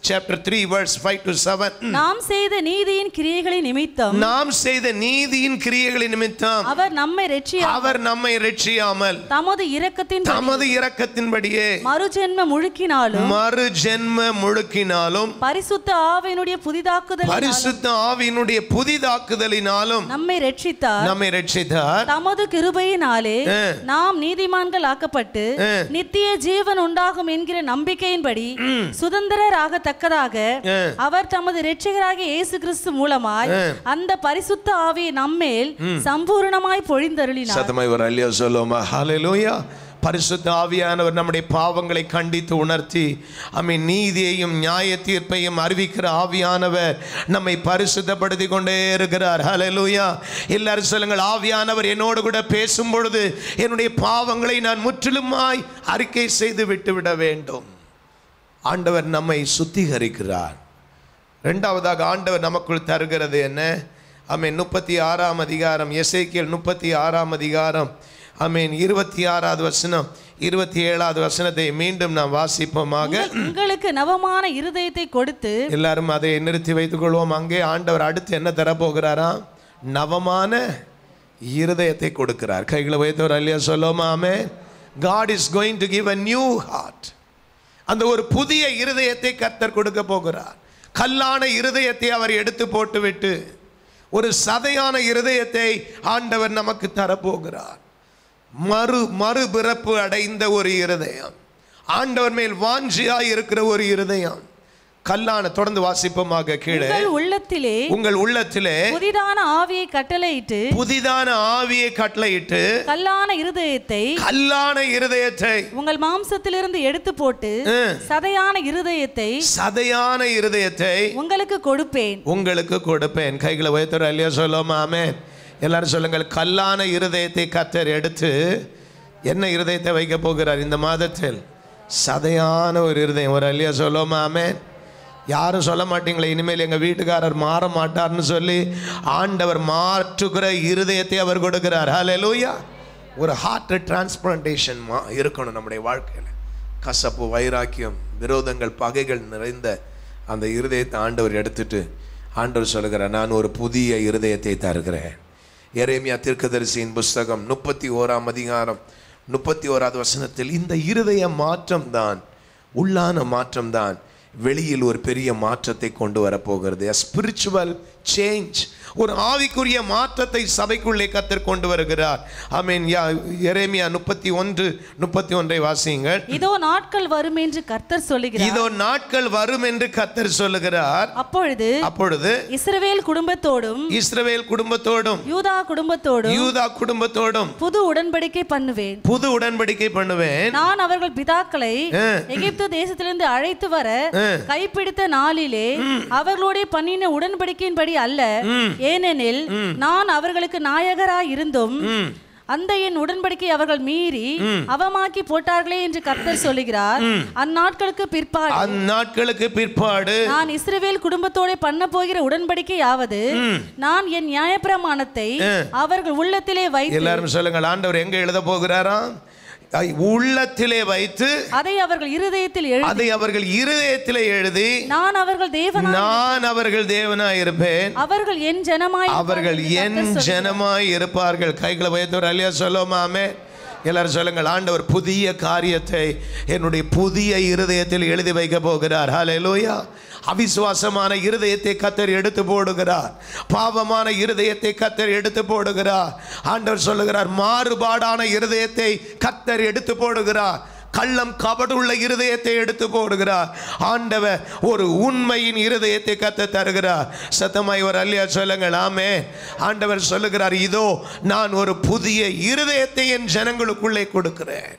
chapter 3 verse 5 to 7 நாம் செய்த நீதியின் கிரியைகளின் நிமித்தம் நாம் செய்த நீதியின் கிரியைகளின் நிமித்தம் அவர் நம்மை ரெட்சியா அவர் நம்மை ரட்சியாமல் தமது இரக்கத்தின் தமது இரக்கத்தின்படியே மறுஜென்ம முழுக்கினாலும் மறு ஜென்ம முழுக்கினாலும் பரிசுத்த ஆவியினுடைய புதிதாக்குதல் பரிசுத்த ஆவியினுடைய புதிதாக்குதலினாலும் நம்மை ரட்சித்தார் நம்மை ரட்சித்தார் தமது கிருபையினாலே ஆ. நாம் நீதிமான்கள் ஆக்கப்பட்டு ஆ. நித்திய ஜீவன் உண்டாகும் என்கிற நம்பிக்கையின்படி சுதந்திரராகத்தக்கதாக ஆ. அவர் தமது இரட்சகராகிய இயேசு கிறிஸ்து மூலமாய் அந்த பரிசுத்த ஆவியை நம்மேல் சம்பூரணமாய் பொழிந்தருளினார் சத்தமாய் ஒரு அல்லையா சொல்லுவோமா ஹalleluya பரிசுத்த ஆவியானவர் நம்முடைய பாவங்களை கண்டித்து உணர்த்தி அமை நீதியையும் நியாய தீர்ப்பையும் அறிவிக்கிற ஆவியானவர் நம்மை பரிசுத்தப்படுத்தி கொண்டே இருக்கிறார் ஹalleluya எல்லாரும் சொல்லுங்கள் ஆவியானவர் என்னோடு கூட பேசும் பொழுது என்னுடைய பாவங்களை நான் முற்றிலுமாய் அறிக்கை செய்து விட்டுவிட வேண்டும் ஆண்டவர் நம்மை சுத்திகரிக்கிறார் ரெண்டாவதாக ஆண்டவர் நமக்குள் தருகிறது என்ன அமீன் முப்பத்தி ஆறாம் அதிகாரம் எசேக்கியல் முப்பத்தி ஆறாம் அதிகாரம் அமீன் இருபத்தி ஆறாவது வசனம் இருபத்தி ஏழாவது வசனத்தை மீண்டும் நாம் வாசிப்போமாக உங்கள்- உங்களுக்கு நவமான இருதயத்தை கொடுத்து எல்லாரும் அதை நிறுத்தி வைத்துக் கொள்வோம் அங்கே ஆண்டவர் அடுத்து என்ன தரப்போகிறாராம் நவமான இருதயத்தை கொடுக்கிறார் கைகளை வைத்தவர் அல்லையா சொல்லுவோமாமே God is going to give a new heart அந்த ஒரு புதிய இருதயத்தை கர்த்தர் கொடுக்க போகிறார் கல்லான இருதயத்தை அவர் எடுத்து போட்டுவிட்டு ஒரு சதையான இருதயத்தை ஆண்டவர் நமக்கு தரப்போகிறார் மறு மறுபிறப்பு அடைந்த ஒரு இருதயம் ஆண்டவர் மேல் வாஞ்சியாய் இருக்கிற ஒரு இருதயம் கல்லான தொடர்ந்து வாசிப்போமாக கீழே உங்கள் உள்ளத்திலே உங்கள் உள்ளத்திலே புதிதான ஆவியை கட்டளையிட்டு புதிதான ஆவியை கட்டளையிட்டு கல்லான இருதயத்தை கல்லான இருதயத்தை உங்கள் மாம்சத்திலிருந்து எடுத்து போட்டு ம். சதையான இருதயத்தை சதையான இருதயத்தை உங்களுக்கு கொடுப்பேன் உங்களுக்கு கொடுப்பேன் கைகளை உயர்த்துற இல்லையா சொல்லுவோமா ஆமென் எல்லாரும் சொல்லுங்கள் கல்லான இருதயத்தை கத்தர் எடுத்து என்ன இருதயத்தை வைக்க போகிறார் இந்த மாதத்தில் சதையான ஒரு இருதயம் ஒரு அல்லையா சொல்லுவோமா ஆமென் யாரும் சொல்ல மாட்டீங்களே இனிமேல் எங்கள் வீட்டுக்காரர் மாற மாட்டார்னு சொல்லி ஆண்டவர் மாற்றுகிற இருதயத்தை அவர் கொடுக்கிறார் ஹalleluya ஒரு ஹார்ட் டிரான்ஸ்பிளான்டேஷன் மா இருக்கணும் நம்முடைய வாழ்க்கையில் கசப்பு வைராக்கியம் விரோதங்கள் பகைகள் நிறைந்த அந்த இருதயத்தை ஆண்டவர் எடுத்துட்டு ஆண்டவர் சொல்லுகிறார் நான் ஒரு புதிய இருதயத்தை தருகிறேன் எரேமியா தீர்க்கதரிசியின் புஸ்தகம் முப்பத்தி ஓராம் அதிகாரம் முப்பத்தி ஓராவது வசனத்தில் இந்த இருதய மாற்றம்தான் உள்ளான மாற்றம்தான் வெளியில் ஒரு பெரிய மாற்றத்தை கொண்டு வரப்போகிறது ஸ்பிரிச்சுவல் சேஞ்ச் ஒரு ஆவிக்குரிய மாற்றத்தை சபைக்குள்ளே கத்தர் கொண்டு வருகிறார் ஆமீன் யா எரேமியா முப்பத்தி ஒன்று முப்பத்தி ஒன்றை வாசியுங்கள் இதோ நாட்கள் வரும் என்று கர்த்தர் சொல்லுகிறார் இதோ நாட்கள் வரும் என்று கத்தர் சொல்லுகிறார் அப்பொழுது அப்பொழுது இஸ்ரவேல் குடும்பத்தோடும் இஸ்ரவேல் குடும்பத்தோடும் யூதா குடும்பத்தோடும் யூதா குடும்பத்தோடும் புது உடன்படிக்கை பண்ணுவேன் புது உடன்படிக்கை பண்ணுவேன் நான் அவர்கள் பிதாக்களை ஆ. எகிப்து தேசத்திலிருந்து அழைத்து வர ஆ. கைப்பிடித்த நாளிலே அவர்களோட பண்ணின உடன்படிக்கையின்படி அல்ல ஏனெனில் நான் அவர்களுக்கு நாயகராய் இருந்தும் அந்த என் உடன்படிக்கை அவர்கள் மீறி அவமாக்கி போட்டார்களே என்று கர்த்தர் சொல்லுகிறார் அந்நாட்களுக்கு பிற்பாடு அந்நாட்களுக்கு பிற்பாடு நான் இஸ்ரவேல் குடும்பத்தோட பண்ண போகிற உடன்படிக்கையாவது நான் என் நியாயப்பிரமாணத்தை அவர்கள் உள்ளத்திலே வைத்து எல்லாரும் சொல்லுங்கள் ஆண்டவர் எங்க எழுத போகிறாராம் ஐ, உள்ளத்திலே வைத்து அதை அவர்கள் இருதயத்தில் எழுதி அதை அவர்கள் இருதயத்திலே எழுதி நான் அவர்கள் தேவனா நான் அவர்கள் தேவனாய் இருப்பேன் அவர்கள் என் ஜனமாய் அவர்கள் என் ஜனமாய் இருப்பார்கள் கைகளை வைத்தவர் அல்லையா சொல்லுமாமே எல்லாரும் சொல்லுங்கள் ஆண்டவர் புதிய காரியத்தை என்னுடைய புதிய இருதயத்தில் எழுதி வைக்க போகிறார் ஹalleluya அவிசுவாசமான இருதயத்தை கத்தர் எடுத்து போடுகிறார் பாவமான இருதயத்தை கத்தர் எடுத்து போடுகிறார் ஆண்டவர் சொல்லுகிறார் மாறுபாடான இருதயத்தை கத்தர் எடுத்து போடுகிறார் கள்ளம் கபடுள்ள இருதயத்தை எடுத்து போடுகிறார் ஆண்டவர் ஒரு உண்மையின் இருதயத்தை கத்த தருகிறார் சத்தமாய் ஒரு அல்லையா சொல்லுங்கள் ஆமே ஆண்டவர் சொல்லுகிறார் இதோ நான் ஒரு புதிய இருதயத்தை என் ஜனங்களுக்குள்ளே கொடுக்கிறேன்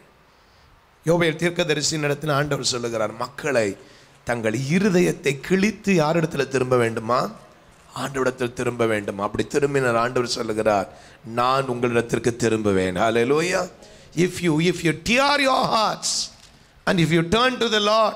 யோபேல் தீர்க்கதரிசி நடத்தின ஆண்டவர் சொல்லுகிறார் மக்களை தங்கள் இருதயத்தை கிழித்து யாரிடத்துல திரும்ப வேண்டுமா ஆண்டவரிடத்தில் திரும்ப வேண்டும் அப்படி திரும்பினார் ஆண்டவர் சொல்லுகிறார் நான் உங்களிடத்திற்கு திரும்புவேன் ஹalleluya if you if you tear your hearts and if you turn to the lord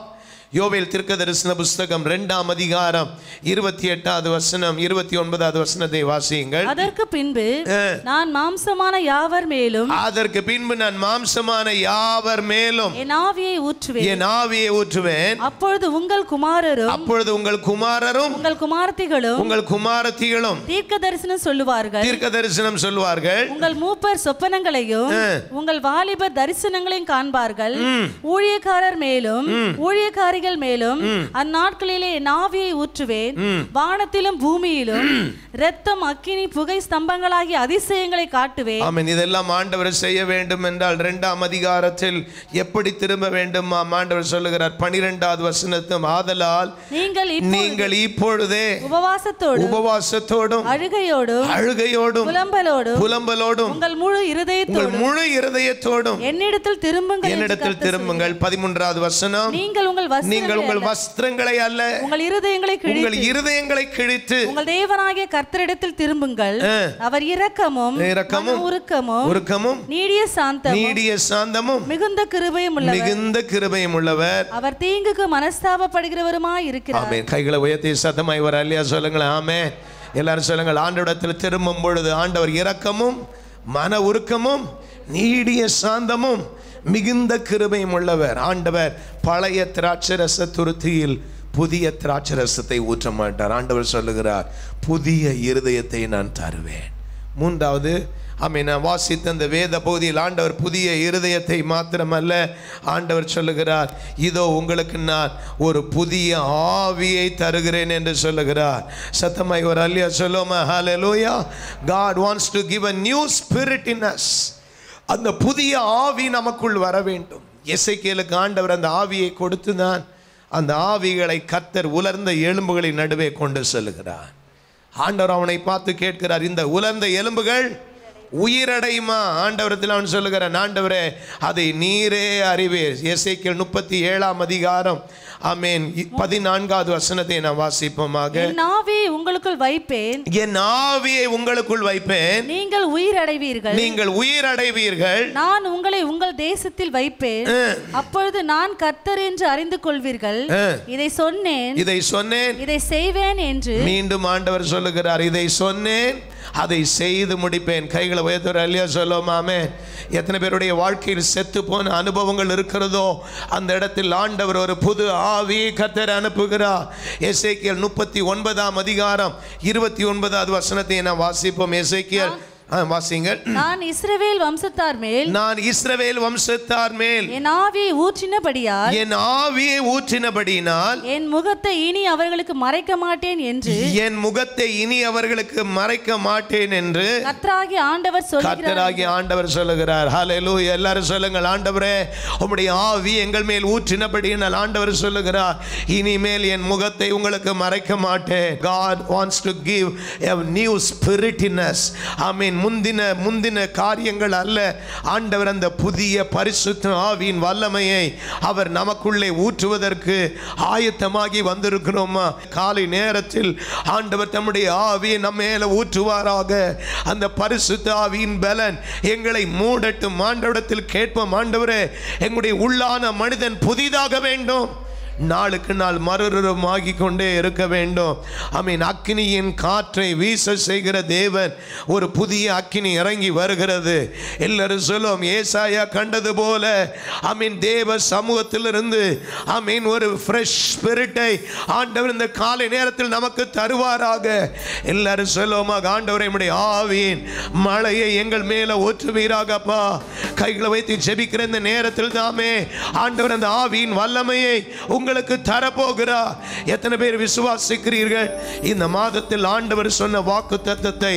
யோவேல் தீர்க்க தரிசன புஸ்தகம் ரெண்டாம் அதிகாரம் இருபத்தி எட்டாவது வசனம் இருபத்தி ஒன்பதாவது வசனத்தை வாசியுங்கள் அதற்கு பின்பு நான் மாம்சமான யாவர் மேலும் அதற்கு பின்பு நான் மாம்சமான யாவர் மேலும் என் ஆவியை ஊற்றுவேன் என் ஆவியை ஊற்றுவேன் அப்பொழுது உங்கள் குமாரரும் அப்பொழுது உங்கள் குமாரரும் உங்கள் குமாரத்திகளும் உங்கள் குமாரத்திகளும் தீர்க்க தரிசனம் சொல்லுவார்கள் தீர்க்க தரிசனம் சொல்வார்கள் உங்கள் மூப்பர் சொப்பனங்களையும் உங்கள் வாலிபர் தரிசனங்களையும் காண்பார்கள் ஊழியக்காரர் மேலும் ஊழியக்காரிகள் மேலும் அந்நாட்களிலே என் ஆவியை ஊற்றுவேன் வானத்திலும் பூமியிலும் இரத்தம் அக்கினி புகை ஸ்தம்பங்களாகிய அதிசயங்களை காட்டுவேன் ஆமென் இதெல்லாம் ஆண்டவர் செய்ய வேண்டும் என்றால் இரண்டாம் அதிகாரத்தில் எப்படி திரும்ப வேண்டும் ஆண்டவர் சொல்லுகிறார் பனிரெண்டாவது வசனத்தும் ஆதலால் நீங்கள் இப்போ நீங்கள் இப்பொழுதே உபவாசத்தோடும் உபவாசத்தோடும் அழுகையோடும் அழுகையோடும் புலம்பலோடும் புலம்பலோடும் உங்கள் முழு இருதயத்தோடும் உங்கள் முழு இருதயத்தோடும் என்னிடத்தில் திரும்புங்கள் என்று என்னிடத்தில் கர்த்தர் திரும்புங்கள் பதிமூன்றாவது வசனம் நீங்கள் உங்கள் நீங்கள் வஸ்திரங்களை உங்கள் அல்ல, வஸ்திரங்களை அல்ல உங்கள் இருதயங்களை கிழித்து உங்கள் இருதயங்களை கிழித்து உங்கள் தேவனாகிய கர்த்தரிடத்தில் திரும்புங்கள் அவர் இரக்கமும் இரக்கமும், மன உருக்கமும் உருக்கமும் நீடிய சாந்தமும் நீடிய சாந்தமும் மிகுந்த கிருபையும் உள்ளவர் மிகுந்த கிருபையும் உள்ளவர் அவர் தீங்குக்கு மனஸ்தாபப்படுகிறவருமாய் இருக்கிறார் ஆமென் கைகளை உயர்த்தி சத்தமாய் வர இல்லையா சொல்லுங்களேன் ஆமே எல்லாரும் சொல்லுங்கள் ஆண்டவரிடத்தில் திரும்பும் பொழுது ஆண்டவர் இரக்கமும் மன உருக்கமும் நீடிய சாந்தமும் மிகுந்த கிருபையும் உள்ளவர் ஆண்டவர் பழைய திராட்சரச துருத்தியில் புதிய திராட்சரசத்தை ஊற்ற மாட்டார் ஆண்டவர் சொல்லுகிறார் புதிய இருதயத்தை நான் தருவேன் மூன்றாவது ஆமே நான் வாசித்த அந்த வேத பகுதியில் ஆண்டவர் புதிய இருதயத்தை மாத்திரமல்ல ஆண்டவர் சொல்லுகிறார் இதோ உங்களுக்கு நான் ஒரு புதிய ஆவியை தருகிறேன் என்று சொல்லுகிறார் சத்தமாய் ஒரு அல்லியா சொல்லுமா ஹalleluya God wants to give a new spirit in us அந்த புதிய ஆவி நமக்குள் வர வேண்டும் எசைக்கேலுக்கு ஆண்டவர் அந்த ஆவியை கொடுத்து தான் அந்த ஆவிகளை கத்தர் உலர்ந்த எலும்புகளின் நடுவே கொண்டு செல்லுகிறார் ஆண்டவர் அவனை பார்த்து கேட்கிறார் இந்த உலர்ந்த எலும்புகள் உயிரடையுமா ஆண்டவரத்தில் அவன் சொல்லுகிறான் ஆண்டவரே அதை நீரே அறிவீர் எசேக்கியல் முப்பத்தி ஏழாம் அதிகாரம் ஆமென் இ- பதினான்காவது வசனத்தை நான் வாசிப்போமாக என் ஆவியை உங்களுக்குள் வைப்பேன் என் ஆவியை உங்களுக்குள் வைப்பேன் நீங்கள் உயிரடைவீர்கள் நீங்கள் உயிரடைவீர்கள் நான் உங்களை உங்கள் தேசத்தில் வைப்பேன் அப்பொழுது நான் கர்த்தர் என்று அறிந்து கொள்வீர்கள் இதை சொன்னேன் இதை சொன்னேன் இதை செய்வேன் என்று மீண்டும் ஆண்டவர் சொல்லுகிறார் இதை சொன்னேன் அதை செய்து முடிப்பேன் கைகளை உயர்த்துற இல்லையா சொல்லுமாமே எத்தனை பேருடைய வாழ்க்கையில் செத்து போன அனுபவங்கள் இருக்கிறதோ அந்த இடத்தில் ஆண்டவர் ஒரு புது ஆவி கத்தர் அனுப்புகிறார் எசேக்கியல் முப்பத்தி ஒன்பதாம் அதிகாரம் இருபத்தி ஒன்பதாவது வசனத்தை நான் வாசிப்போம் எசேக்கியல் ஆ, வாசிங்கள் நான் இஸ்ரவேல் வம்சத்தார் மேல் நான் இஸ்ரவேல் வம்சத்தார் மேல் என் ஆவியை ஊற்றினபடியால் என் ஆவியை ஊற்றினபடியினால் என் முகத்தை இனி அவர்களுக்கு மறைக்க மாட்டேன் என்று என் முகத்தை இனி அவர்களுக்கு மறைக்க மாட்டேன் என்று கர்த்தராகிய ஆண்டவர் சொல்கிறார் கர்த்தராகிய ஆண்டவர் சொல்லுகிறார் ஹalleluya எல்லாரும் சொல்லுங்கள் ஆண்டவரே உம்முடைய ஆவி எங்கள் மேல் ஊற்றினபடியினால் ஆண்டவர் சொல்லுகிறார் இனிமேல் என் முகத்தை உங்களுக்கு மறைக்க மாட்டேன் God wants to give a new spirit in us I mean முந்தின முந்தின காரியங்கள் அல்ல ஆண்டவர் அந்த புதிய பரிசுத்த ஆவியின் வல்லமையை அவர் நமக்குள்ளே ஊற்றுவதற்கு ஆயத்தமாகி வந்திருக்கிறோமா காலை நேரத்தில் ஆண்டவர் தம்முடைய ஆவியை நம்ம மேல ஊற்றுவாராக அந்த பரிசுத்த ஆவியின் பலன் எங்களை மூடட்டும் ஆண்டவரிடத்தில் கேட்போம் ஆண்டவரே எங்களுடைய உள்ளான மனிதன் புதிதாக வேண்டும் நாளுக்கு நாள் மறுரூபமாகி கொண்டே இருக்க வேண்டும் அமீன் அக்கினியின் காற்றை வீச செய்கிற தேவன் ஒரு புதிய அக்கினி இறங்கி வருகிறது எல்லாரும் சொல்லும் ஏசாயா கண்டது போல அமீன் தேவ சமூகத்திலிருந்து அமீன் ஒரு ஃப்ரெஷ் ஸ்பிரிட்டை ஆண்டவர் இந்த காலை நேரத்தில் நமக்கு தருவாராக எல்லாரும் சொல்லுவோமா ஆண்டவரை நம்முடைய ஆவியின் மழையை எங்கள் மேல ஊற்றுவீராகப்பா கைகளை வைத்து ஜெபிக்கிற இந்த நேரத்தில் தாமே ஆண்டவர் அந்த ஆவியின் வல்லமையை உங்களுக்கு தரப்போகிறார் எத்தனை பேர் விசுவாசிக்கிறீர்கள் இந்த மாதத்தில் ஆண்டவர் சொன்ன வாக்கு தத்தத்தை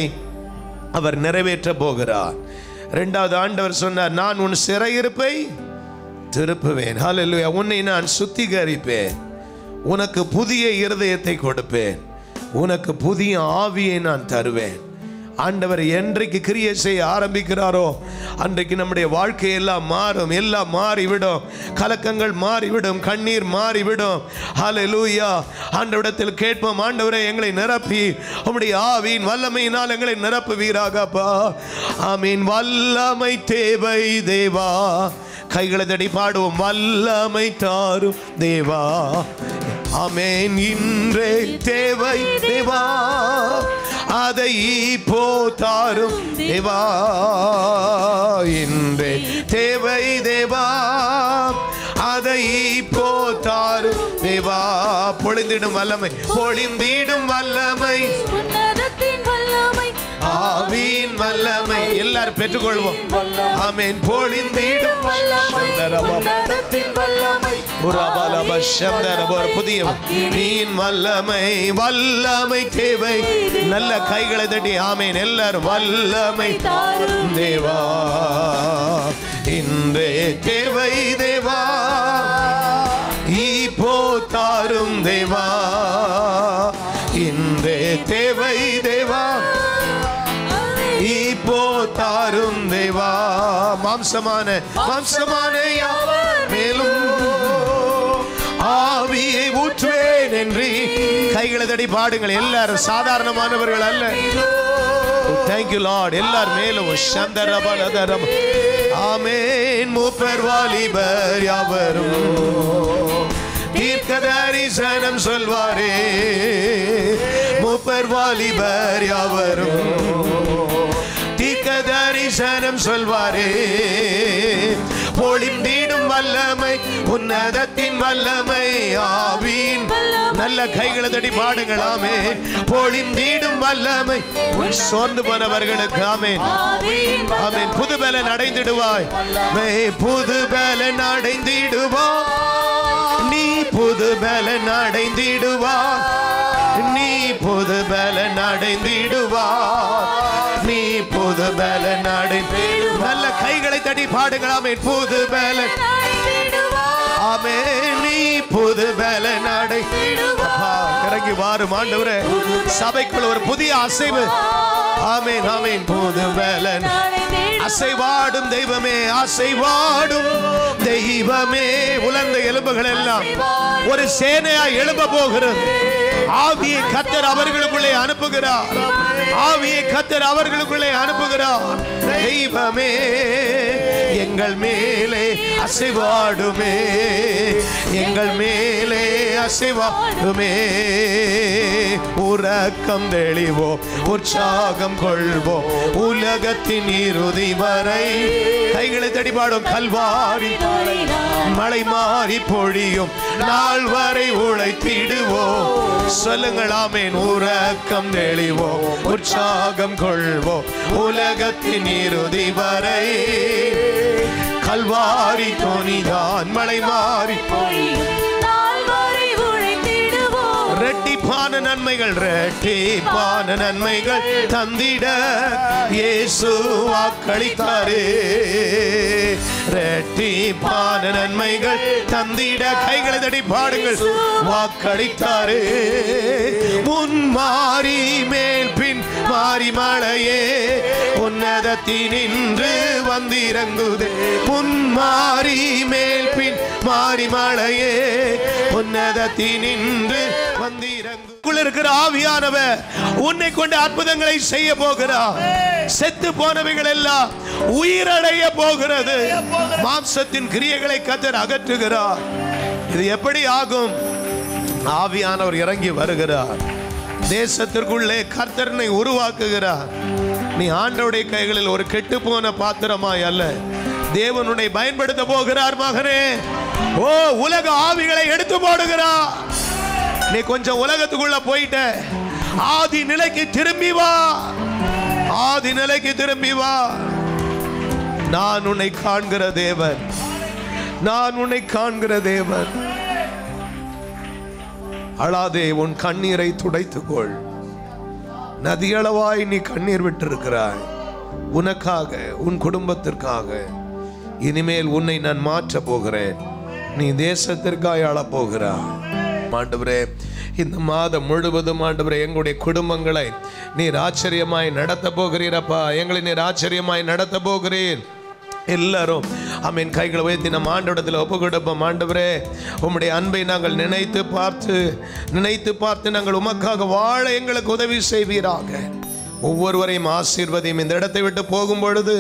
அவர் நிறைவேற்ற போகிறார் ரெண்டாவது ஆண்டவர் சொன்னார் நான் உன் சிறையிருப்பை திருப்புவேன் ஹalleluya உன்னை நான் சுத்திகரிப்பேன் உனக்கு புதிய இருதயத்தை கொடுப்பேன் உனக்கு புதிய ஆவியை நான் தருவேன் ஆண்டவர் என்றைக்கு கிரியை செய்ய ஆரம்பிக்கிறாரோ அன்றைக்கு நம்முடைய வாழ்க்கை எல்லாம் மாறும் எல்லாம் மாறிவிடும் கலக்கங்கள் மாறிவிடும் கண்ணீர் மாறிவிடும் ஹalleluya ஆண்டவரிடத்தில் கேட்போம் ஆண்டவரே எங்களை நிரப்பி உம்முடைய ஆவியின் வல்லமையினால் எங்களை நிரப்புவீராகப்பா ஆமீன் வல்லமை தேவை தேவா கைகளை தடி பாடுவோம் வல்லமை தாரும் தேவா ஆமென் இன்றே தேவை தேவா அதை இப்போ தாரும் தேவா இன்றே தேவை தேவா அதை இப்போ தாரும் தேவா பொழிந்திடும் வல்லமை பொழிந்திடும் வல்லமை உன்னதத்தின் வல்லமை ஆவியின் வல்லமை எல்லாரும் பெற்றுக்கொள்வோம் ஆமென் பொழிந்திடும் உன்னதத்தின் வல்லமை உரபலப சந்தரப ஒரு புதிய நீன் வல்லமை வல்லமை தேவை நல்ல கைகளை தட்டி ஆமேன் எல்லாரும் வல்லமை தாரும் தேவா இன்றே தேவை தேவா இப்போ தாரும் தேவா இன்றே தேவை தேவா இப்போ தாரும் தேவா மாம்சமான மாம்சமான யாவர் மேலும் ஆவியை ஊற்றுவேன் என்று கைகளை தடி பாடுங்கள் எல்லாரும் சாதாரணமானவர்கள் அல்ல தேங்க்யூ லார்ட் எல்லார் மேலும் சந்தரபலதரம் ஆமேன் மூப்பர் வாலிபர் யாவரும் தீர்க்க தரிசனம் சொல்வாரே மூப்பர் வாலிபர் யாவரும் தீர்க்க தரிசனம் சொல்வாரே பொழிந்திடும் வல்லமை உன்னதத்தின் வல்லமை ஆவின் நல்ல கைகளை தடி பாடுங்களாமே பொழிந்திடும் வல்லமை உன் சோர்ந்து போனவர்களுக்கு ஆமேன் ஆமேன் புது பலன் அடைந்திடுவாய் மே புது பலன் அடைந்திடுவாய் நீ புது பலன் அடைந்திடுவாய் நீ புது பலன் அடைந்திடுவாய் நீ புது பலன் அடைந்திடு நல்ல கைகளை தட்டி பாடுங்களாமே புது பலன் ஆமே நீ புது பலன் அடை அப்பா, இறங்கி வாரும் ஆண்டவரே சபைக்குள்ள ஒரு புதிய அசைவு ஆமேன் ஆமேன் புது பலன் அசைவாடும் தெய்வமே அசைவாடும் தெய்வமே உலர்ந்த எலும்புகள் எல்லாம் ஒரு சேனையா எழும்ப போகிறது ஆவியை கத்தர் அவர்களுக்குள்ளே அனுப்புகிறார் ஆவியை கத்தர் அவர்களுக்குள்ளே அனுப்புகிறார் தெய்வமே எங்கள் மேலே அசைவாடுமே எங்கள் மேலே அசைவாடுமே உறக்கம் தெளிவோம் உற்சாகம் கொள்வோம் உலகத்தின் இறுதி வரை கைகளை தடிபாடும் கல்வாரி மழை மாறி பொழியும் நாள் வரை உழைத்திடுவோம் சொல்லுங்களாமேன் உறக்கம் தெளிவோம் உற்சாகம் கொள்வோம் உலகத்தின் இறுதி வரை கல்வாரி தோணிதான் மழை மாறி ரெட்டிப்பான நன்மைகள் ரெட்டிப்பான நன்மைகள் தந்திட இயேசு வாக்களித்தாரே ரெட்டிப்பான நன்மைகள் தந்திட கைகளை தடி பாடுங்கள் வாக்களித்தாரே முன் மாறி மேல் பின் மாறி மழையே உன்னதத்தினின்று வந்திறங்குதே முன் மாறி மேல் பின் மாறி மழையே உன்னதத்தினின்று வந்திறங்கு இருக்கிற ஆவியானவர் உன்னை கொண்டு அற்புதங்களை செய்ய போகிறார் செத்து போனவைகள் எல்லாம் உயிரடைய போகிறது மாம்சத்தின் கிரியைகளை கத்தர் அகற்றுகிறார் இது எப்படி ஆகும் ஆவியானவர் இறங்கி வருகிறார் தேசத்திற்குள்ளே கர்த்தரனை உருவாக்குகிறார் நீ ஆண்டவுடைய கைகளில் ஒரு கெட்டு போன பாத்திரமாய் அல்ல தேவனுடைய பயன்படுத்த போகிறார் மகனே ஓ உலக ஆவிகளை எடுத்து போடுகிறார் நீ கொஞ்சம் உலகத்துக்குள்ள போயிட்ட ஆதி நிலைக்கு திரும்பி வா ஆதி நிலைக்கு திரும்பி வா நான் உன்னை காண்கிற தேவன் நான் உன்னை காண்கிற தேவன் அழாதே உன் கண்ணீரை துடைத்துக்கொள் நதியளவாய் நீ கண்ணீர் விட்டிருக்கிறாய் உனக்காக உன் குடும்பத்திற்காக இனிமேல் உன்னை நான் மாற்ற போகிறேன் நீ தேசத்திற்காய் அழப் போகிறாய் ஆண்டவரே இந்த மாதம் முழுவதும் ஆண்டவரே எங்களுடைய குடும்பங்களை நீர் ஆச்சரியமாய் நடத்த போகிறீரப்பா எங்களை நீர் ஆச்சரியமாய் நடத்த போகிறீர் எல்லாரும் அமீன் கைகளை உயர்த்தி நம்ம ஆண்டவரத்தில் ஒப்பு கொடுப்போம் ஆண்டவரே உம்முடைய அன்பை நாங்கள் நினைத்து பார்த்து நினைத்து பார்த்து நாங்கள் உமக்காக வாழ எங்களுக்கு உதவி செய்வீராக ஒவ்வொருவரையும் ஆசீர்வதியும் இந்த இடத்தை விட்டு போகும் பொழுது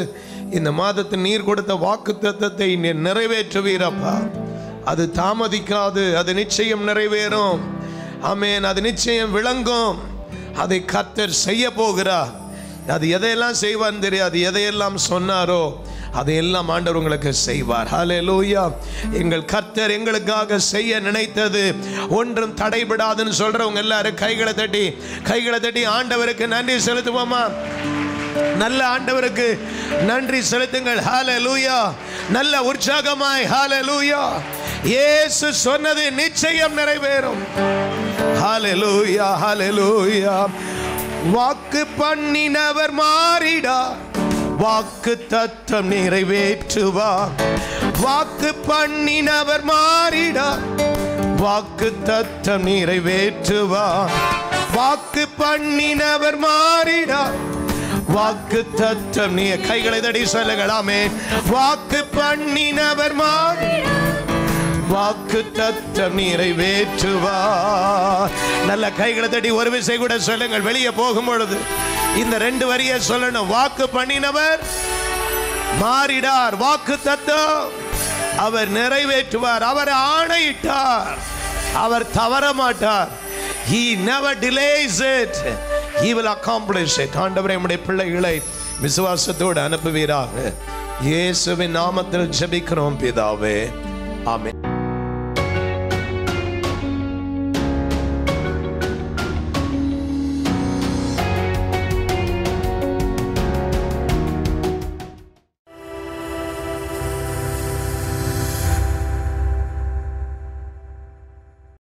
இந்த மாதத்தில் நீர் கொடுத்த வாக்கு தத்தத்தை நிறைவேற்றுவீரப்பா அது தாமதிக்காது அது நிச்சயம் நிறைவேறும் ஆமென் அது நிச்சயம் விளங்கும் அதை கர்த்தர் செய்ய போகிறார் அது எதையெல்லாம் செய்வார்னு தெரியாது எதையெல்லாம் சொன்னாரோ அதையெல்லாம் ஆண்டவர் உங்களுக்கு செய்வார் ஹalleluya எங்கள் கர்த்தர் எங்களுக்காக செய்ய நினைத்தது ஒன்றும் தடைபடாதுன்னு சொல்றவங்க எல்லாரும் கைகளை தட்டி கைகளை தட்டி ஆண்டவருக்கு நன்றி செலுத்துவோமா நல்ல ஆண்டவருக்கு நன்றி செலுத்துங்கள் ஹalleluya நல்ல உற்சாகமாய் ஹalleluya இயேசு சொன்னது நிச்சயம் நிறைவேறும் ஹalleluya ஹalleluya வாக்கு பண்ணினவர் மாறிடா வாக்கு தத்தம் நிறைவேற்றுவா வாக்கு பண்ணினவர் மாறிடா வாக்கு தத்தம் நிறைவேற்றுவா வாக்கு பண்ணினவர் மாறிடா வாக்கு தத்தம் நீ கைகளை தடி சொல்லுகளாமே வாக்கு பண்ணினவர் மாறி வாக்கு தத்தம் நிறைவேற்றுவா நல்ல கைகளை தட்டி ஒரு விசை கூட சொல்லுங்கள் வெளியே போகும் பொழுது இந்த ரெண்டு வரியை சொல்லணும் வாக்கு பண்ணினவர் மாறிடார் வாக்கு தத்தம் அவர் நிறைவேற்றுவார் அவர் ஆணையிட்டார் அவர் தவற மாட்டார் he never delays it he will accomplish it ஆண்டவரே நம்முடைய பிள்ளைகளை விசுவாசத்தோடு அனுப்புவீராக இயேசுவின் நாமத்தில் ஜெபிக்கிறோம் பிதாவே ஆமென்